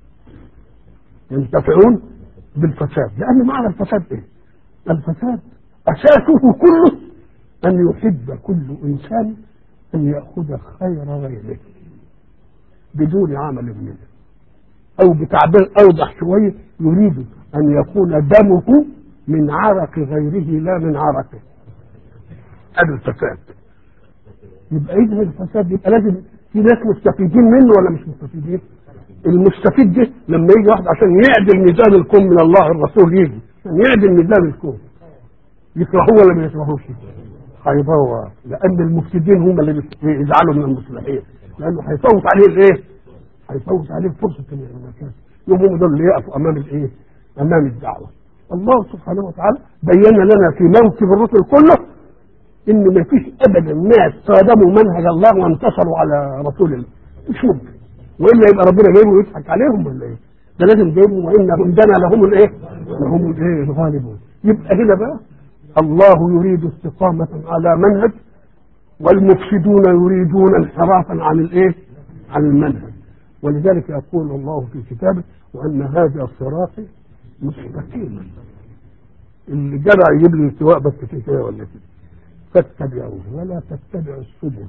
ينتفعون بالفساد لأن معنى الفساد إيه؟ الفساد أساسه كله أن يحب كل إنسان أن يأخذ خير غيره بدون عمل منه أو بتعبير أوضح شوية يريد أن يكون دمه من عرق غيره لا من عرقه هذا الفساد يبقى إذا الفساد يبقى لازم في ناس مستفيدين منه ولا مش مستفيدين؟ المستفيد ده لما يجي واحد عشان يعدل ميزان الكون من الله الرسول يجي عشان يعدل ميزان الكون يكرهوه ولا ما يكرهوش؟ هيبوظ لان المفسدين هم اللي يزعلوا من المصلحين لانه هيفوت عليه الايه؟ هيفوت عليه فرصه المكان يوم هم دول اللي يقفوا امام الايه؟ امام الدعوه الله سبحانه وتعالى بين لنا في موكب الرسل كله ان ما فيش ابدا ناس صادموا منهج الله وانتصروا على رسول الله مش ممكن والا يبقى ربنا جايبه ويضحك عليهم ولا ايه؟ ده لازم جايبهم وان عندنا لهم الايه؟ لهم الايه؟ الغالبون يبقى هنا بقى الله يريد استقامة على منهج والمفسدون يريدون انحرافا عن الايه؟ عن المنهج ولذلك يقول الله في كتابه وان هذا صراطي مستقيما اللي جدع يجيب لي التواء بس كده ولا كده فاتبعوه ولا تتبعوا السبل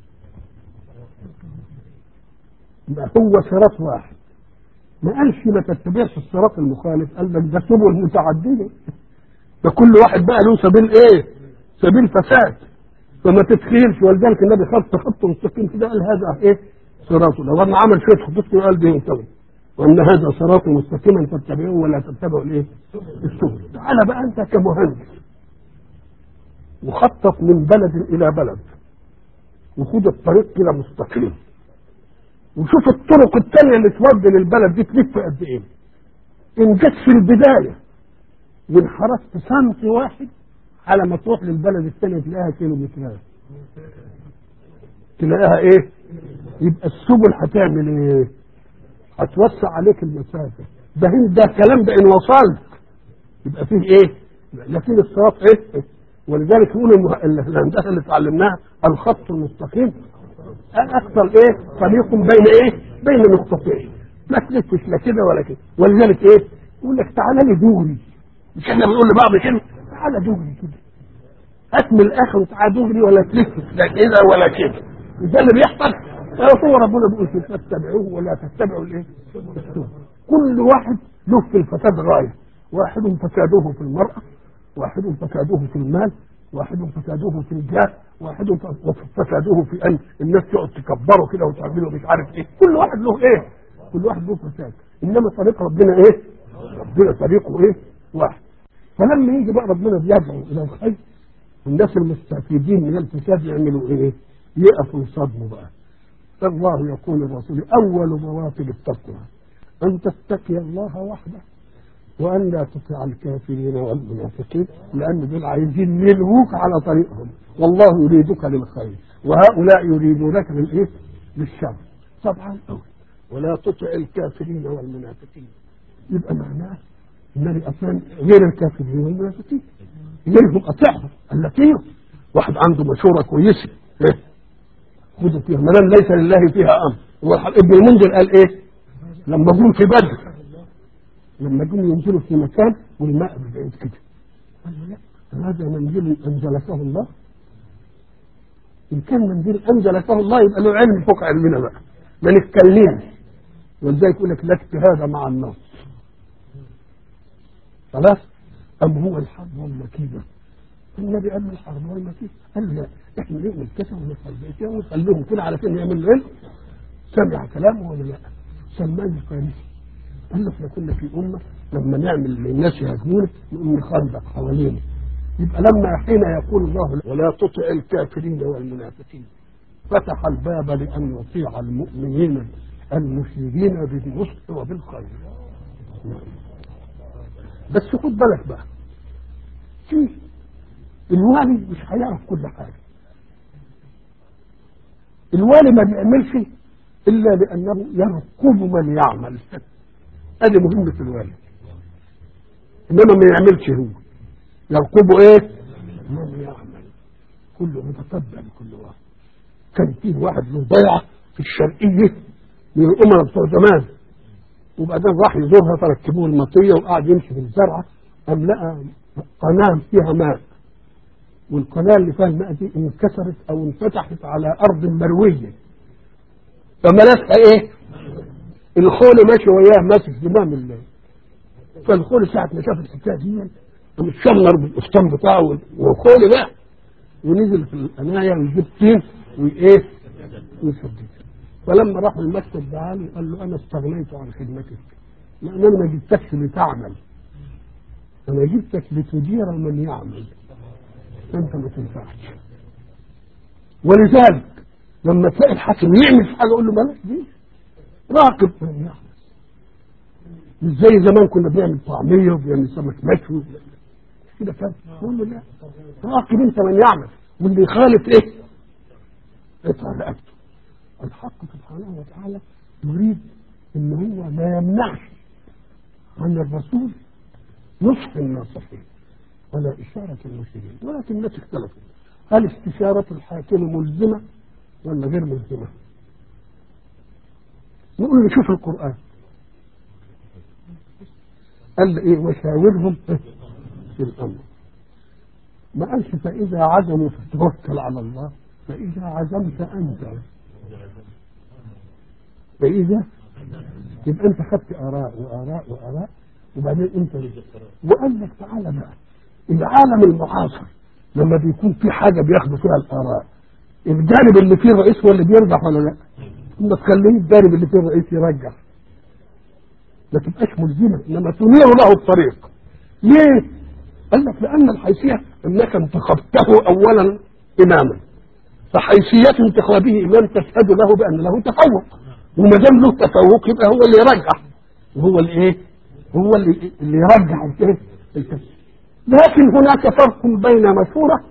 ما هو صراط واحد ما قالش ما تتبعش الصراط المخالف قال لك ده سبل متعدده ده كل واحد بقى له سبيل ايه سبيل فساد فما تتخيلش ولذلك النبي خط خط مستقيم كده قال هذا ايه صراطه لو انا عمل شويه خطوط كده قال دي مستوى وان هذا صراط مستقيما فاتبعوه ولا تتبعوا الايه السبل تعالى بقى انت كمهندس وخطط من بلد الى بلد وخد الطريق كده مستقيم وشوف الطرق التانية اللي تودي للبلد دي تلف قد ايه ان جت في البداية وانحرفت سنتي واحد على ما تروح للبلد الثانية تلاقيها كيلو مترات تلاقيها ايه يبقى السبل هتعمل ايه هتوسع عليك المسافة ده ده الكلام ده ان وصلت يبقى فيه ايه لكن الصراط ايه ولذلك يقول الهندسه اللي اتعلمناها الخط المستقيم اكثر ايه طريق بين ايه بين نقطتين لا تلفش لا كده ولا كده ولذلك ايه يقول لك تعالى لي دوري مش احنا بنقول لبعض كده تعالى دوري كده هات من الاخر وتعالى دوري ولا تلفش لا كده ولا كده ده اللي بيحصل هو ربنا بيقول تتبعوه ولا تتبعوا الايه كل واحد له في الفساد غايه واحد فساده في المراه واحد فساده في المال واحد فساده في الجاه واحد فساده في ان الناس تقعد تكبره كده وتعمله مش عارف ايه كل واحد له ايه كل واحد له فساد انما طريق ربنا ايه ربنا طريقه ايه واحد فلما يجي بقى ربنا بيدعو الى الخير الناس المستفيدين من الفساد يعملوا ايه يقفوا يصدموا بقى الله يقول الرسول اول مراتب التقوى ان تتقي الله وحده وأن لا تطع الكافرين والمنافقين لأن دول عايزين يلهوك على طريقهم والله يريدك للخير وهؤلاء يريدونك للإيه؟ للشر طبعا أول ولا تطع الكافرين والمنافقين يبقى معناه النبي أصلا غير الكافرين والمنافقين غيرهم أطيعهم التي واحد عنده مشورة كويسة إيه؟ خذوا فيها ما ليس لله فيها أمر ابن المنذر قال إيه؟ لما جم في بدر لما جم ينزلوا في مكان والماء بعيد كده قال له لا هذا منزل انزلته الله ان كان منزل انزلته الله يبقى له علم فوق علمنا بقى ما نتكلمش ولذلك يقول لك لا اجتهاد مع النص خلاص ام هو الحرب والمكيده النبي قال الحرب والمكيده قال لا احنا نعمل كذا ونفعل كذا ونخليهم كده على كده يعمل علم سمع كلامه ولا لا سلمان الفارسي قال له احنا كنا في امه لما نعمل للناس يهاجمونا نقوم نخندق حوالينا يبقى لما حين يقول الله ولا تطع الكافرين والمنافقين فتح الباب لان يطيع المؤمنين المشركين بالنصح وبالخير بس خد بالك بقى في الوالي مش هيعرف كل حاجه الوالي ما بيعملش الا لانه يرقب من يعمل ادي مهمة الوالد انما ما يعملش هو يرقبه ايه من يعمل كله متتبع لكل واحد كان فيه واحد له ضيعة في الشرقية من الامراء بتوع زمان وبعدين راح يزورها فركبوه المطيه وقعد يمشي في الزرعه قام لقى قناه فيها ماء والقناه اللي فيها الماء دي انكسرت او انفتحت على ارض مرويه فملكها ايه؟ الخول ماشي وياه ماسك زمام الله فالخول ساعة ما شاف الحكاية دي قام اتشمر بالقفطان بتاعه وخول بقى ونزل في القناية ويجيب طين وايه؟ ويسدد فلما راح المكتب دعاني قال له انا استغنيت عن خدمتك لان انا ما جبتكش لتعمل انا جبتك لتدير من يعمل انت ما تنفعش ولذلك لما تلاقي الحاكم يعمل في حاجه اقول له بلاش دي راقب من يعمل مش زي زمان كنا بنعمل طعميه وبنعمل سمك مشوي مش كده كان نقول له لا راقب انت من يعمل واللي يخالف ايه؟ اقطع رقبته الحق سبحانه وتعالى يريد ان هو ما يمنعش عن الرسول نصح الناصحين ولا إشارة المرشدين ولكن الناس اختلفوا هل استشارة الحاكم ملزمة ولا غير ملزمة نقول نشوف القرآن قال ايه وشاورهم في الأمر ما قالش فإذا عزموا فتوكل على الله فإذا عزمت أنت فإذا يبقى أنت خدت آراء وآراء وآراء وبعدين أنت وقال لك تعالى بقى العالم المعاصر لما بيكون في حاجة بياخدوا فيها الآراء الجانب اللي فيه الرئيس هو اللي بيرجح ولا لا؟ ما تخليه الجانب اللي فيه الرئيس يرجح ما تبقاش ملزمة إنما تنير له الطريق ليه؟ قال لك لأن الحيثية أنك انتخبته أولا إماما فحيثية انتخابه إمام تشهد له بأن له تفوق وما دام له تفوق يبقى هو اللي يرجح وهو اللي ايه؟ هو اللي اللي يرجح الايه؟ الكلام لكن هناك فرق بين مشورة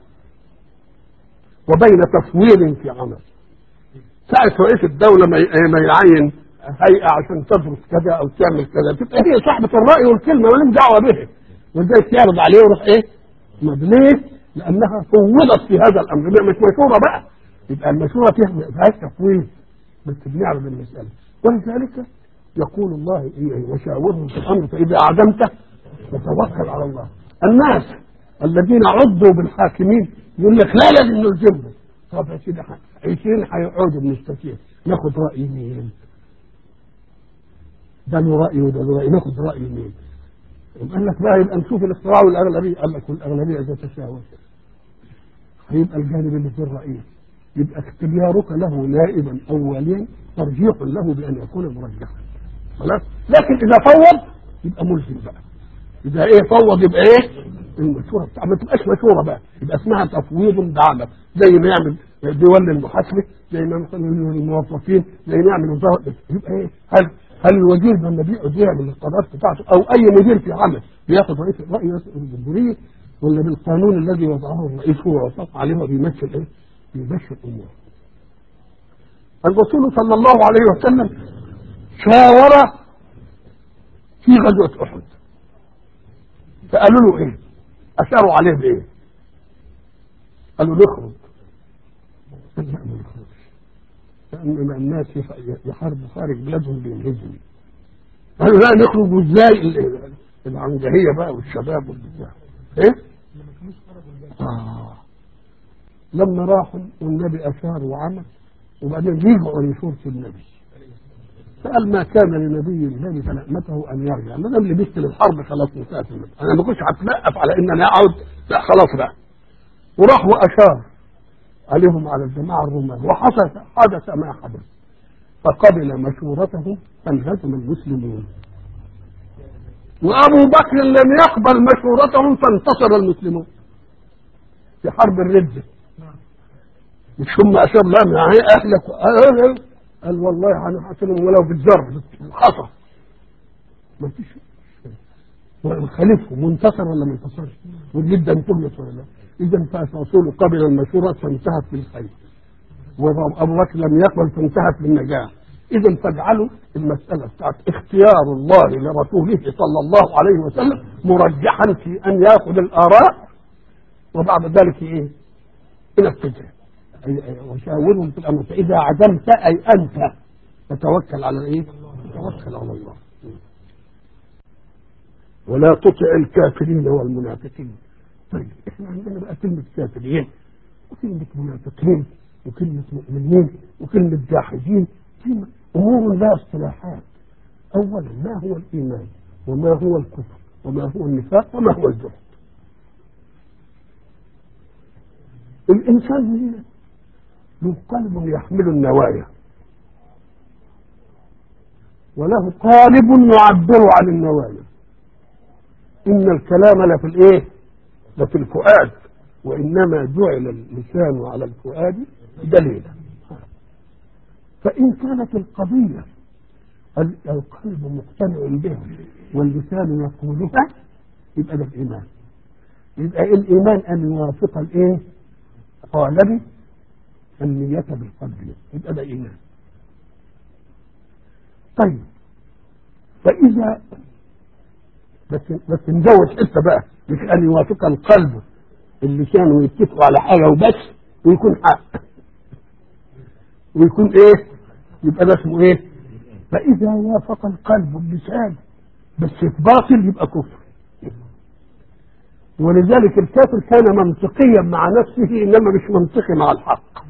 وبين تفويض في عمل ساعة رئيس الدولة ما ما يعين هيئة عشان تدرس كذا أو تعمل كذا تبقى هي صاحبة الرأي والكلمة مالهمش دعوة به ولذلك يعرض عليه ويروح إيه؟ ليه؟ لأنها فوضت في هذا الأمر مش مشورة بقى يبقى المشورة فيها ما فيهاش تفويض بس بنعرض المسألة ولذلك يقول الله إيه وشاورهم في الأمر فإذا أعدمت فتوكل على الله الناس الذين عضوا بالحاكمين يقول لك لا لازم نلزمهم طب يا سيدي 20 هيقعدوا بنستشير ناخد رأي مين؟ ده له رأي وده له رأي ناخد رأي مين؟ قال لك بقى يبقى نشوف الاختراع والأغلبية قال لك والأغلبية إذا تساوت هيبقى الجانب اللي في الرئيس يبقى اختيارك له نائبا أوليا ترجيح له بأن يكون مرجحا خلاص لكن إذا فوض يبقى ملزم بقى إذا إيه فوض يبقى إيه المشورة بتاع ما تبقاش مشورة بقى يبقى اسمها تفويض دعمة زي ما يعمل دول المحاسبة زي ما مثلا الموظفين زي ما يعمل وزارة يبقى إيه هل هل الوزير لما بيقعد يعمل القرارات بتاعته أو أي مدير في عمل بياخد رئيس رأي رئيس الجمهورية ولا بالقانون الذي وضعه الرئيس هو وافق عليه وبيمثل إيه؟ بيمشي الأمور الرسول صلى الله عليه وسلم شاور في غزوة أحد فقالوا له إيه أشاروا عليه بإيه قالوا نخرج قال لا ما نخرجش لأن الناس يحاربوا خارج بلادهم بينهزموا قالوا لا نخرج ازاي العنجهية بقى والشباب والبتاع ايه آه. لما راحوا والنبي أشار وعمل وبعدين رجعوا لشورة النبي فقال ما كان لنبي الله فنعمته ان يرجع ما دام لبست للحرب خلاص انتهت انا ما كنتش هتلقف على ان انا اقعد لا خلاص بقى وراح واشار عليهم على الجماعه الرومان وحدث حدث ما حدث فقبل مشورته فانهزم المسلمون وابو بكر لم يقبل مشورتهم فانتصر المسلمون في حرب الرده مش هم اشار لا ما هي اهلك قال والله انا هقتلهم ولو بالجر بالحصى ما فيش خليفهم منتصر ولا ما انتصرش والجد انتهت ولا لا اذا فالرسول قبل المشوره فانتهت بالخير وابو بكر لم يقبل فانتهت بالنجاح اذا فاجعلوا المساله بتاعت اختيار الله لرسوله صلى الله عليه وسلم مرجحا في ان ياخذ الاراء وبعد ذلك ايه؟ ينفذها وشاورهم في الامر فاذا عزمت اي انت فتوكل على الايه؟ توكل على الله ولا تطع الكافرين والمنافقين طيب احنا عندنا بقى كلمة كافرين وكلمة منافقين وكلمة مؤمنين وكلمة جاحدين كلمة أمور لا اصطلاحات أولا ما هو الإيمان وما هو الكفر وما هو النفاق وما هو الجحد الإنسان هنا له قلب يحمل النوايا وله قالب يعبر عن النوايا إن الكلام لفي الإيه؟ لفي الفؤاد وإنما جعل اللسان على الفؤاد دليلا فإن كانت القضية القلب مقتنع بها واللسان يقولها يبقى ده الإيمان يبقى الإيمان أن يوافق الإيه؟ قالبي النية بالقلب يبقى ده إيمان طيب فإذا بس بس نزود حته بقى مش ان يوافق القلب اللسان ويتفقوا على حاجه وبس ويكون حق ويكون ايه يبقى ده اسمه ايه فاذا وافق القلب اللسان بس في باطل يبقى كفر ولذلك الكافر كان منطقيا مع نفسه انما مش منطقي مع الحق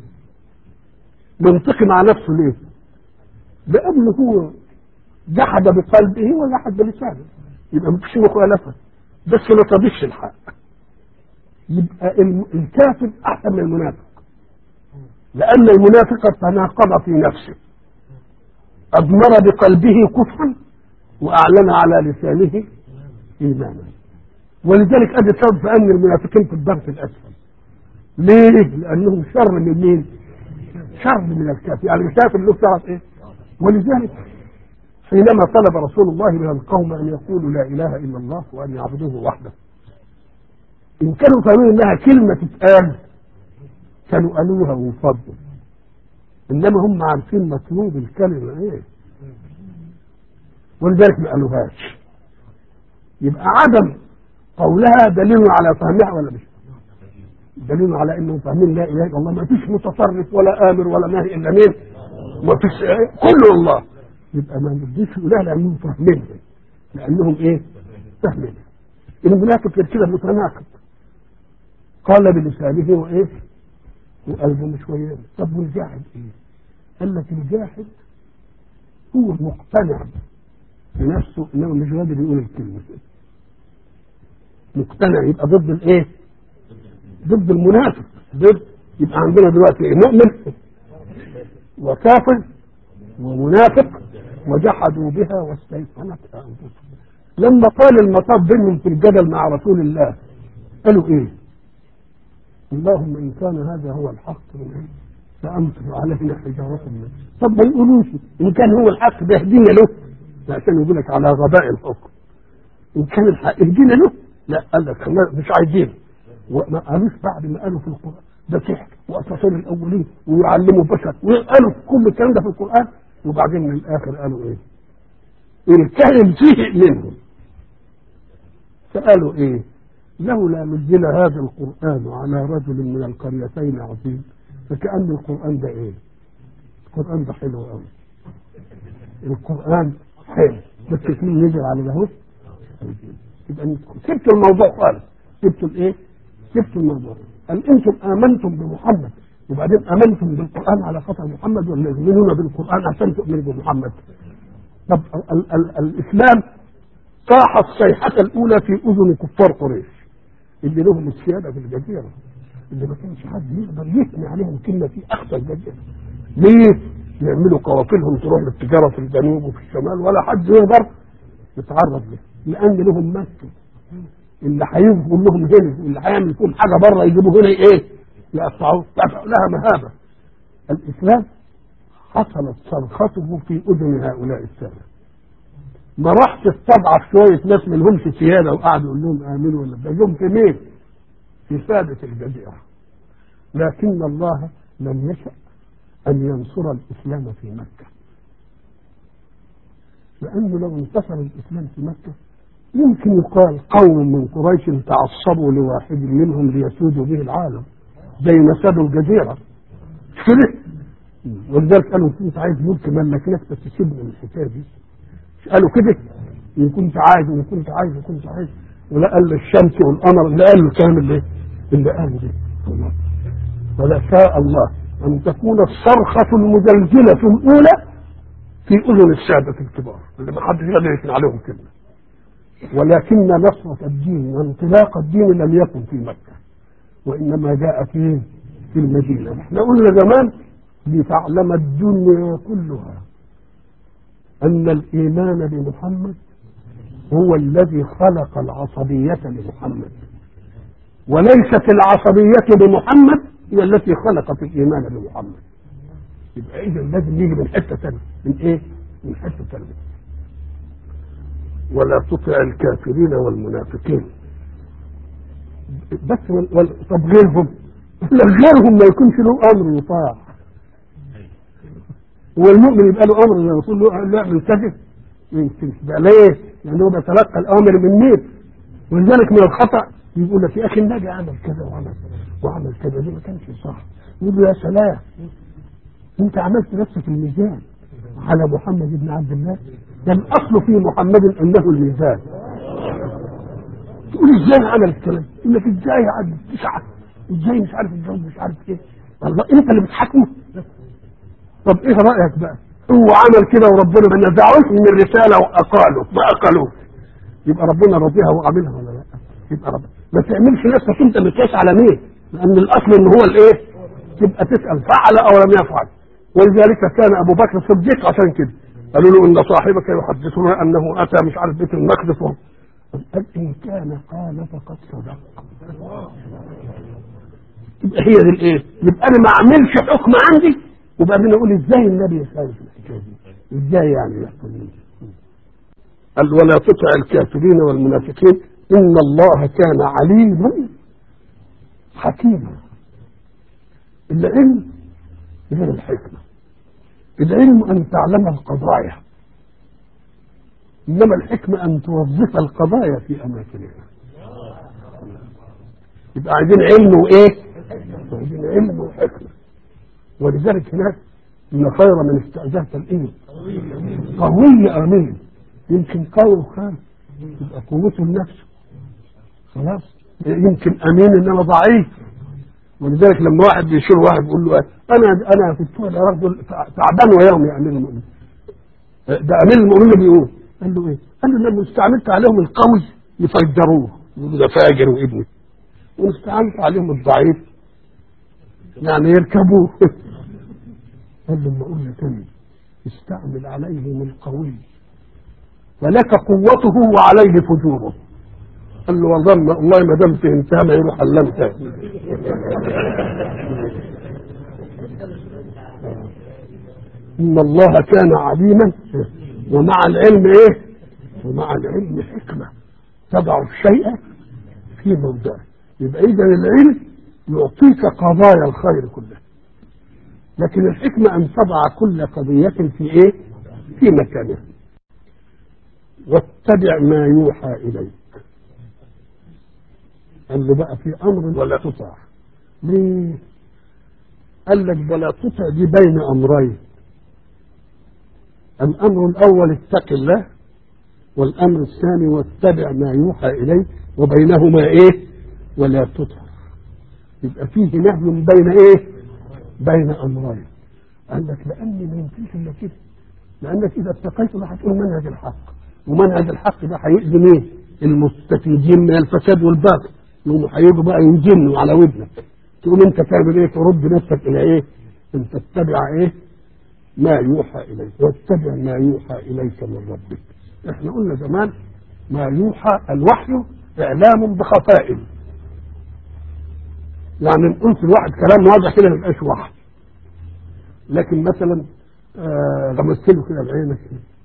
منطقي مع نفسه ليه لانه هو جحد بقلبه وجحد بلسانه يبقى مفيش مخالفة بس ما تضيفش الحق يبقى الكافر أحسن من المنافق لأن المنافق تناقض في نفسه أضمر بقلبه كفرا وأعلن على لسانه إيمانا ولذلك أدي سبب فأن المنافقين في الدرك الأسفل ليه؟ لأنهم شر من مين؟ شر من الكافر يعني الكافر له تعرف إيه؟ ولذلك حينما طلب رسول الله من القوم ان يقولوا لا اله الا الله وان يعبدوه وحده ان كانوا فاهمين انها كلمه تتقال كانوا قالوها وفضل انما هم عارفين مطلوب الكلمه ايه ولذلك ما قالوهاش يبقى عدم قولها دليل على فهمها ولا مش دليل على انهم فاهمين لا اله الا الله ما فيش متصرف ولا امر ولا ناهي الا مين ما فيش كله الله يبقى ما نديش اله لانهم فاهمينها لانهم ايه فاهمينها المنافق كده متناقض قال بلسانه وايه وقلبه مش وياه طب والجاحد ايه قال لك الجاحد هو مقتنع بنفسه انه مش قادر يقول الكلمه مقتنع يبقى ضد الايه ضد المنافق ضد يبقى عندنا دلوقتي ايه مؤمن وكافر ومنافق وجحدوا بها واستيقنت انفسهم لما قال المطاب بينهم في الجدل مع رسول الله قالوا ايه اللهم ان كان هذا هو الحق من عندك فامطر علينا حجاره من طب ما يقولوش ان كان هو الحق ده اهدينا له عشان يقول لك على غباء الحكم ان كان الحق اهدينا له لا قال لك مش عايزين وما قالوش بعد ما قالوا في القران ده سحر واساطير الاولين ويعلموا بشر وقالوا كل الكلام ده في القران وبعدين من الاخر قالوا ايه الكلم فيه منهم فقالوا ايه لولا نزل هذا القرآن على رجل من القريتين عظيم فكأن القرآن ده ايه القرآن ده حلو قوي القرآن حلو بس يكون نزل على ده يبقى سبتوا الموضوع خالص سبتوا الايه سبتوا الموضوع قال انتم امنتم بمحمد وبعدين امنتم بالقران على خطر محمد ولا يؤمنون بالقران عشان تؤمنوا بمحمد طب ال ال الاسلام صاح الصيحه الاولى في اذن كفار قريش اللي لهم السياده في الجزيره اللي ما كانش حد يقدر يثني عليهم كلمه في اقصى الجزيره ليه؟ يعملوا قوافلهم تروح للتجاره في الجنوب وفي الشمال ولا حد يقدر يتعرض له لان لهم مكه اللي هيظهر لهم هنا واللي هيعمل فيهم حاجه بره يجيبوا هنا ايه؟ يقطعوه لها مهابه الاسلام حصلت صرخته في اذن هؤلاء الساده ما راحش استضعف شويه ناس من همش سياده وقعدوا يقول لهم امنوا ولا ده جم في مين؟ في ساده الجزيره لكن الله لم يشأ أن ينصر الإسلام في مكة لأنه لو انتصر الإسلام في مكة يمكن يقال قوم من قريش تعصبوا لواحد منهم ليسودوا به العالم زي ما سادوا الجزيرة كده ولذلك قالوا كنت عايز ملك ملكناك بس تسيبني من الحكايه دي قالوا كده ان كنت عايز وان كنت عايز وان كنت عايز ولا قال الشمس والقمر اللي قال الكلام اللي اللي قاله ده الله. ولا شاء الله ان تكون الصرخه المزلزله الاولى في اذن الساده الكبار اللي ما حدش يقدر يسمع عليهم كلمه ولكن نصرة الدين وانطلاق الدين لم يكن في مكة وإنما جاء في في المدينة احنا قلنا زمان لتعلم الدنيا كلها أن الإيمان بمحمد هو الذي خلق العصبية لمحمد وليست العصبية بمحمد هي التي خلقت الإيمان بمحمد يبقى إذا لازم نيجي من حتة ثانية من إيه؟ من حتة ثانية ولا تطع الكافرين والمنافقين بس وال... وال... طب غيرهم لا غيرهم ما يكونش له امر يطاع هو المؤمن يبقى له امر لما يقول له لا اعمل كذا ما يمكنش بقى ليه؟ لانه بيتلقى الاوامر من مين؟ ولذلك من الخطا يقول لك يا اخي النبي عمل كذا وعمل وعمل كذا دي ما كانش صح يقول له يا سلام انت عملت نفسك الميزان على محمد بن عبد الله ده الاصل في محمد انه الميزان تقول ازاي عمل الكلام يقول لك ازاي عد تسعه ازاي مش عارف الجو مش عارف ايه الله انت اللي بتحاكمه طب ايه رايك بقى هو عمل كده وربنا ما نزعوش من الرساله واقالوا ما اقالوه يبقى ربنا راضيها وعاملها ولا لا يبقى ربنا ما تعملش نفسك انت مقياس على مين لان الاصل ان هو الايه تبقى تسال فعل او لم يفعل ولذلك كان ابو بكر الصديق عشان كده قالوا له ان صاحبك يحدثنا انه اتى مش عارف بيت المقدس قال ان كان قال فقد صدق يبقى هي دي الايه؟ يبقى انا ما اعملش حكم عندي وبعدين اقول ازاي النبي يخالف الحكايه دي؟ ازاي يعني يحكم لي؟ قال ولا تطع الكافرين والمنافقين ان الله كان عليما حكيما العلم غير الحكمه العلم ان تعلم القضايا انما الحكمه ان توظف القضايا في اماكنها يبقى عايزين علم وايه عايزين علم وحكمه ولذلك هناك ان خير من استاجرت الايه قوي امين يمكن قوي وخام يبقى قوته لنفسه خلاص يمكن امين انما ضعيف ولذلك لما واحد بيشير واحد بيقول له انا انا كنت رجل تعبان ويوم يا امير المؤمنين ده امير المؤمنين اللي بيقول قال له ايه؟ قال له لما استعملت عليهم القوي يفجروه يقولوا ده فاجر وابني واستعملت عليهم الضعيف يعني يركبوه قال له لما اقول لك انا استعمل عليهم القوي فلك قوته وعليه فجوره قال له والله ما والله ما دام فهمتها ما يروح علمتها ان الله كان عليما ومع العلم ايه ومع العلم حكمه تضع الشيء في موضعه يبقى اذا العلم يعطيك قضايا الخير كلها لكن الحكمه ان تضع كل قضيه في ايه في مكانها واتبع ما يوحى اليك قال له بقى في امر ولا تطع ليه قال لك ولا تطع دي بين امرين الامر الاول اتق الله والامر الثاني واتبع ما يوحى اليك وبينهما ايه ولا تطع يبقى فيه نهي بين ايه بين امرين قال لك لاني ما يمكنش الا كده لانك اذا اتقيت ده هتقول منهج الحق ومنهج الحق ده هيأذي مين المستفيدين من الفساد والباطل يقوموا هيجوا بقى ينجنوا على ودنك تقول انت تعمل ايه ترد نفسك الى ايه ان تتبع ايه ما يوحى اليك واتبع ما يوحى اليك من ربك احنا قلنا زمان ما يوحى الوحي اعلام بخفاء يعني نقول في الواحد كلام واضح كده ما يبقاش وحي لكن مثلا آه غمست له كده بعينك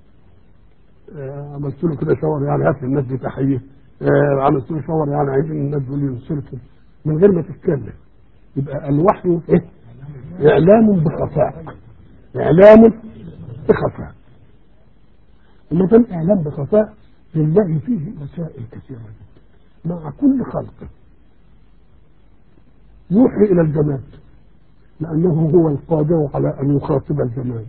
آه عملت له كده شاور يعني هات للناس دي تحيه آه عملت له شاور يعني عايزين الناس دول ينصروا من غير ما تتكلم يبقى الوحي ايه؟ اعلام بخفاء اعلام بخفاء وما دام اعلام بخفاء لله فيه مسائل كثيره جدا مع كل خلق يوحي الى الجماد لأنه هو القادر على أن يخاطب الجماد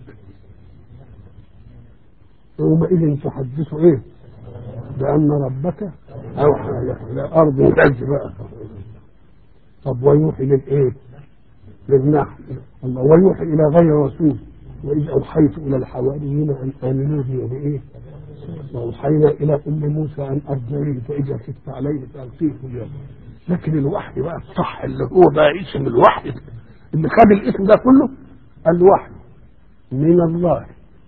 يومئذ تحدث إيه بأن ربك أوحى لك لا أرض تلج بقى طب ويوحي للإيه للنحل الله ويوحي إلى غير رسول وإذ أوحيت إلى الحواريين أن آمنوا بي بإيه وأوحينا إلى أم موسى أن أرجعيه فإذا خفت عليه فألقيه في اليوم لكن الوحي بقى الصح اللي هو بقى اسم الوحي اللي خد الاسم ده كله الوحي من الله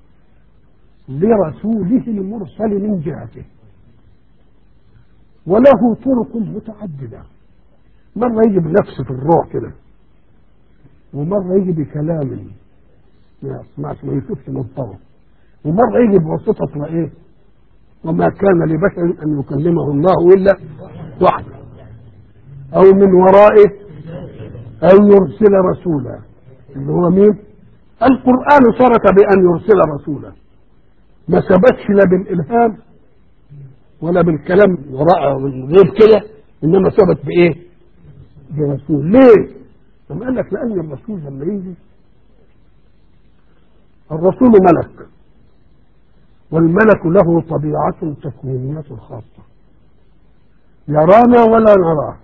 لرسوله المرسل من جهته وله طرق متعددة مرة يجي بنفس في الروح كده ومرة يجي بكلام ما يسمعش ما يشوفش من طرف ومرة يجي بواسطة ايه وما كان لبشر أن يكلمه الله إلا وحده أو من ورائه أن يرسل رسولا اللي هو مين؟ القرآن شرط بأن يرسل رسولا ما ثبتش لا بالإلهام ولا بالكلام وراء غير كده إنما ثبت بإيه؟ برسول ليه؟ لما قال لك لأن الرسول لما يجي الرسول ملك والملك له طبيعة تكوينية خاصة يرانا ولا نراه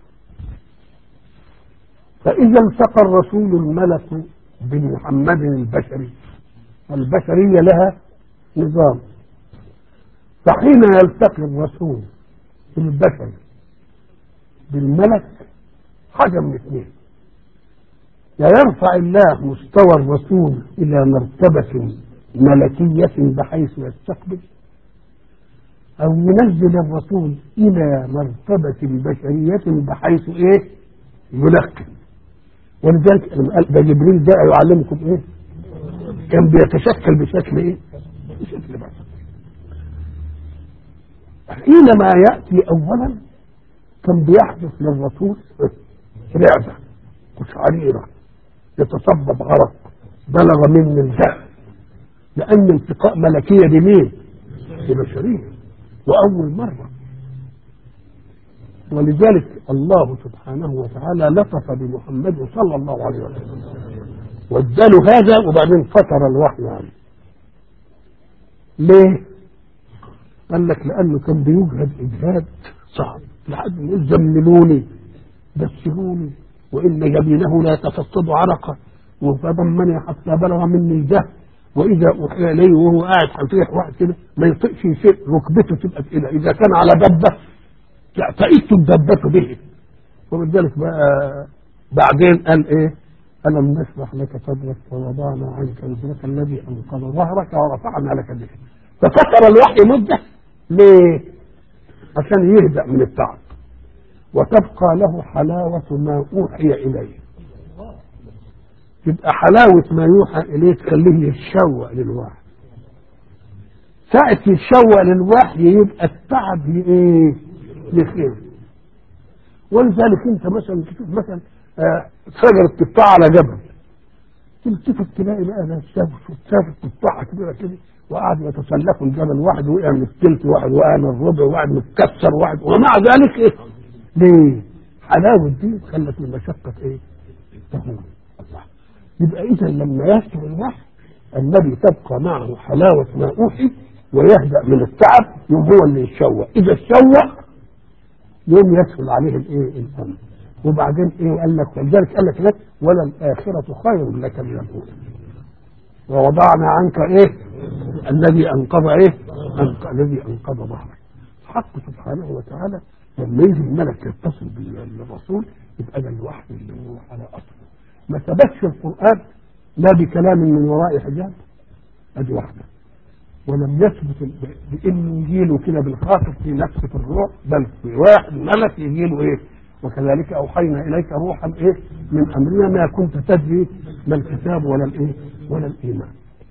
فإذا التقى الرسول الملك بمحمد البشري البشرية لها نظام فحين يلتقي الرسول البشري بالملك حاجة من اثنين يا يرفع الله مستوى الرسول إلى مرتبة ملكية بحيث يستقبل أو ينزل الرسول إلى مرتبة بشرية بحيث إيه يلقن ولذلك لما قال ده جبريل جاء يعلمكم إيه كان بيتشكل بشكل إيه بشكل بشر حينما يأتي أولا كان بيحدث للرسول رعدة قشعريرة يتصبب غرق بلغ مني الجهل لأن التقاء ملكية بمين؟ ببشرية وأول مرة ولذلك الله سبحانه وتعالى لطف بمحمد صلى الله عليه وسلم واداله هذا وبعدين فتر الوحي عنه ليه؟ قال لك لأنه كان بيجهد إجهاد صعب لحد ما يقول زملوني دسروني وإن جبينه لا يتفصد عرقا وفضمني حتى بلغ مني الجهل واذا اوحي اليه وهو قاعد هيطيح واحد كده ما يطيقش شيء ركبته تبقى تقيله اذا كان على دبه تأتيت الدبة به ولذلك بقى بعدين قال ايه ألم نشرح لك صدرك ووضعنا عنك وزرك الذي أنقذ ظهرك ورفعنا لك ذكرك ففتر الوحي مدة ليه؟ عشان يهدأ من التعب وتبقى له حلاوة ما أوحي إليه يبقى حلاوة ما يوحى إليه تخليه يتشوق للوحي ساعة يتشوق للوحي يبقى التعب ايه؟ يخير ولذلك انت مثلا تشوف مثلا آه شجرة تفاح على جبل تلتفت تلاقي بقى ناس شافت تفاحة كبيرة كده وقعدوا يتسلقوا الجبل واحد وقع من الثلث واحد وقع من الربع واحد متكسر واحد ومع ذلك ايه؟ ليه؟ حلاوة دي خلت المشقة ايه؟ تهون الله يبقى اذا لما يسر الوحي الذي تبقى معه حلاوة ما أوحي ويهدأ من التعب يوم هو اللي يتشوق إذا اتشوق يوم يسهل عليه الايه الامر وبعدين ايه قال لك ولذلك قال لك لك ولا الاخره خير لك من الاولى ووضعنا عنك ايه الذي انقض ايه أنق... الذي انقض ظهرك حق سبحانه وتعالى لما يجي الملك يتصل بالرسول يبقى ده الوحي اللي هو على اصله ما ثبتش القران لا بكلام من وراء حجاب ادي واحده ولم يثبت بانه يجيله كده بالخاطر في نفسه الروح بل في واحد ملك يجيله ايه وكذلك اوحينا اليك روحا ايه من امرنا ما كنت تدري لا الكتاب ولا الايه ولا الايمان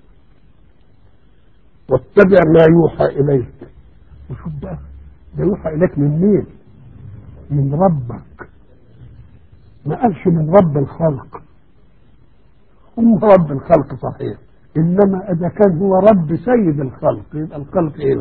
واتبع ما يوحى اليك وشوف بقى ده يوحى اليك من مين من ربك ما قالش من رب الخلق هو رب الخلق صحيح انما اذا كان هو رب سيد الخلق يبقى الخلق ايه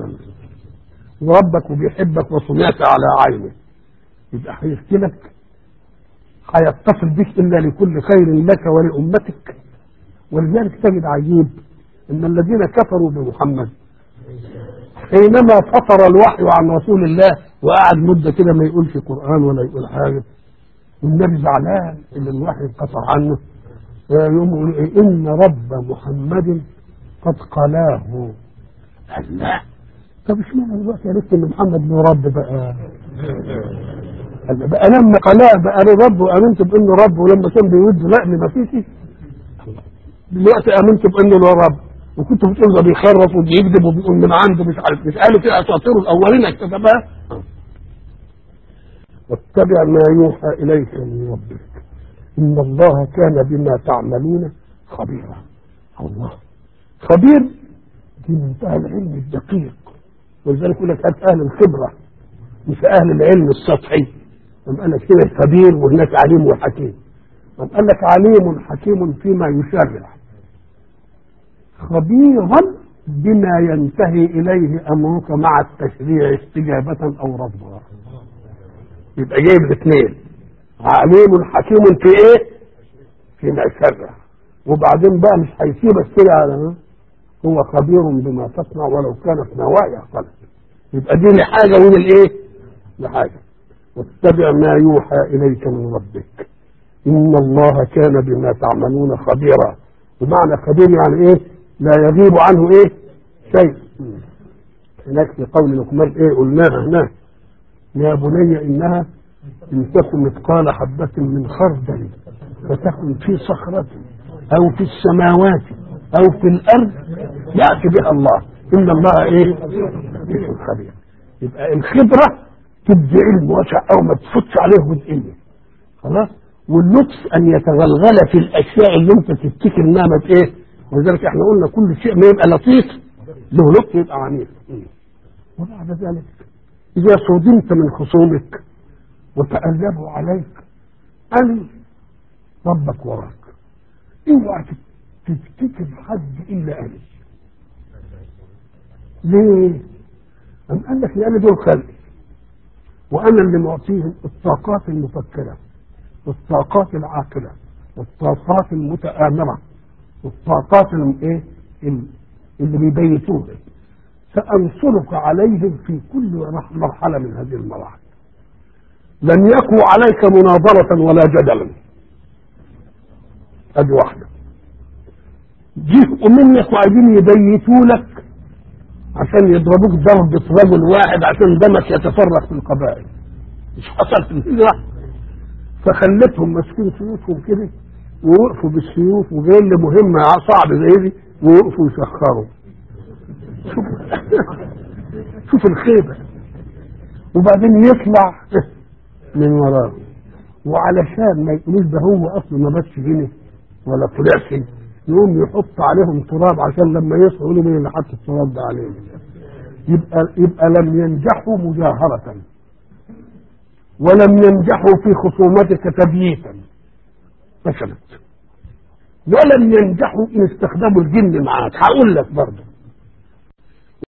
وربك وبيحبك وصنعت على عينه يبقى هيحكي لك هيتصل بك الا لكل خير لك ولامتك ولذلك تجد عجيب ان الذين كفروا بمحمد حينما فطر الوحي عن رسول الله وقعد مده كده ما يقولش قران ولا يقول حاجه والنبي زعلان ان الوحي انقطع عنه يوم يقول إيه؟ ان رب محمد قد قلاه الله طب اشمعنى دلوقتي عرفت ان محمد له رب بقى قال بقى لما قلاه بقى له رب وامنت بانه رب ولما كان بيود لا ما فيش دلوقتي امنت بانه له رب وكنت بتقول ده بيخرف وبيكذب وبيقول من عنده مش عارف مش قالوا كده اساطير الاولين اكتسبها واتبع ما يوحى اليك من ربك ان الله كان بما تعملون خبيرا الله خبير دي منتهى العلم الدقيق ولذلك يقول لك هات اهل الخبره مش اهل العلم السطحي قام قال لك هنا خبير وهناك عليم وحكيم قام قال لك عليم حكيم فيما يشرع خبيرا بما ينتهي اليه امرك مع التشريع استجابه او رفضا يبقى جايب الاثنين عليم حكيم في ايه فيما يشرع وبعدين بقى مش هيسيبك كده على هو خبير بما تصنع ولو كانت نوايا قلب يبقى دي لحاجه ودي لايه لحاجه واتبع ما يوحى اليك من ربك ان الله كان بما تعملون خبيرا ومعنى خبير يعني ايه لا يغيب عنه ايه شيء هناك في قول لقمان ايه قلناها هناك يا بني انها ان تكن مثقال حبة من خردل فتكن في صخرة او في السماوات او في الارض يأتي بها الله ان الله ايه خبير يبقى الخبرة تدي علم واسع او ما تفوتش عليه بالعلم خلاص واللطف ان يتغلغل في الاشياء اللي انت تفتكر انها مت ايه ولذلك احنا قلنا كل شيء ما يبقى لطيف له لطف يبقى عنيف وبعد ذلك اذا صدمت من خصومك وتألبوا عليك أن ربك وراك اوعى تفتكر حد الا انا ليه؟ أم قال لك لأن دول خلقي وأنا اللي معطيهم الطاقات المفكرة والطاقات العاقلة والطاقات المتآمرة والطاقات الايه اللي بيبيتوها سأنصرك عليهم في كل مرحلة من هذه المراحل لن يقوى عليك مناظرة ولا جدلا ادي واحدة جيء منك وعايزين يبيتوا لك عشان يضربوك ضربة رجل واحد عشان دمك يتفرق في القبائل مش حصل في الهجرة فخلتهم ماسكين سيوفهم كده ووقفوا بالسيوف وجايين لمهمة صعبة زي دي ووقفوا يسخروا شوف شوف الخيبة وبعدين يطلع من وراه وعلشان ما يقولوش ده هو اصلا ما باتش هنا ولا طلعش يقوم يحط عليهم تراب عشان لما يصحوا يقولوا مين اللي حط التراب ده عليهم يبقى يبقى لم ينجحوا مجاهرة ولم ينجحوا في خصومتك تبييتا فشلت ولم ينجحوا ان استخدموا الجن معاك هقول لك برضه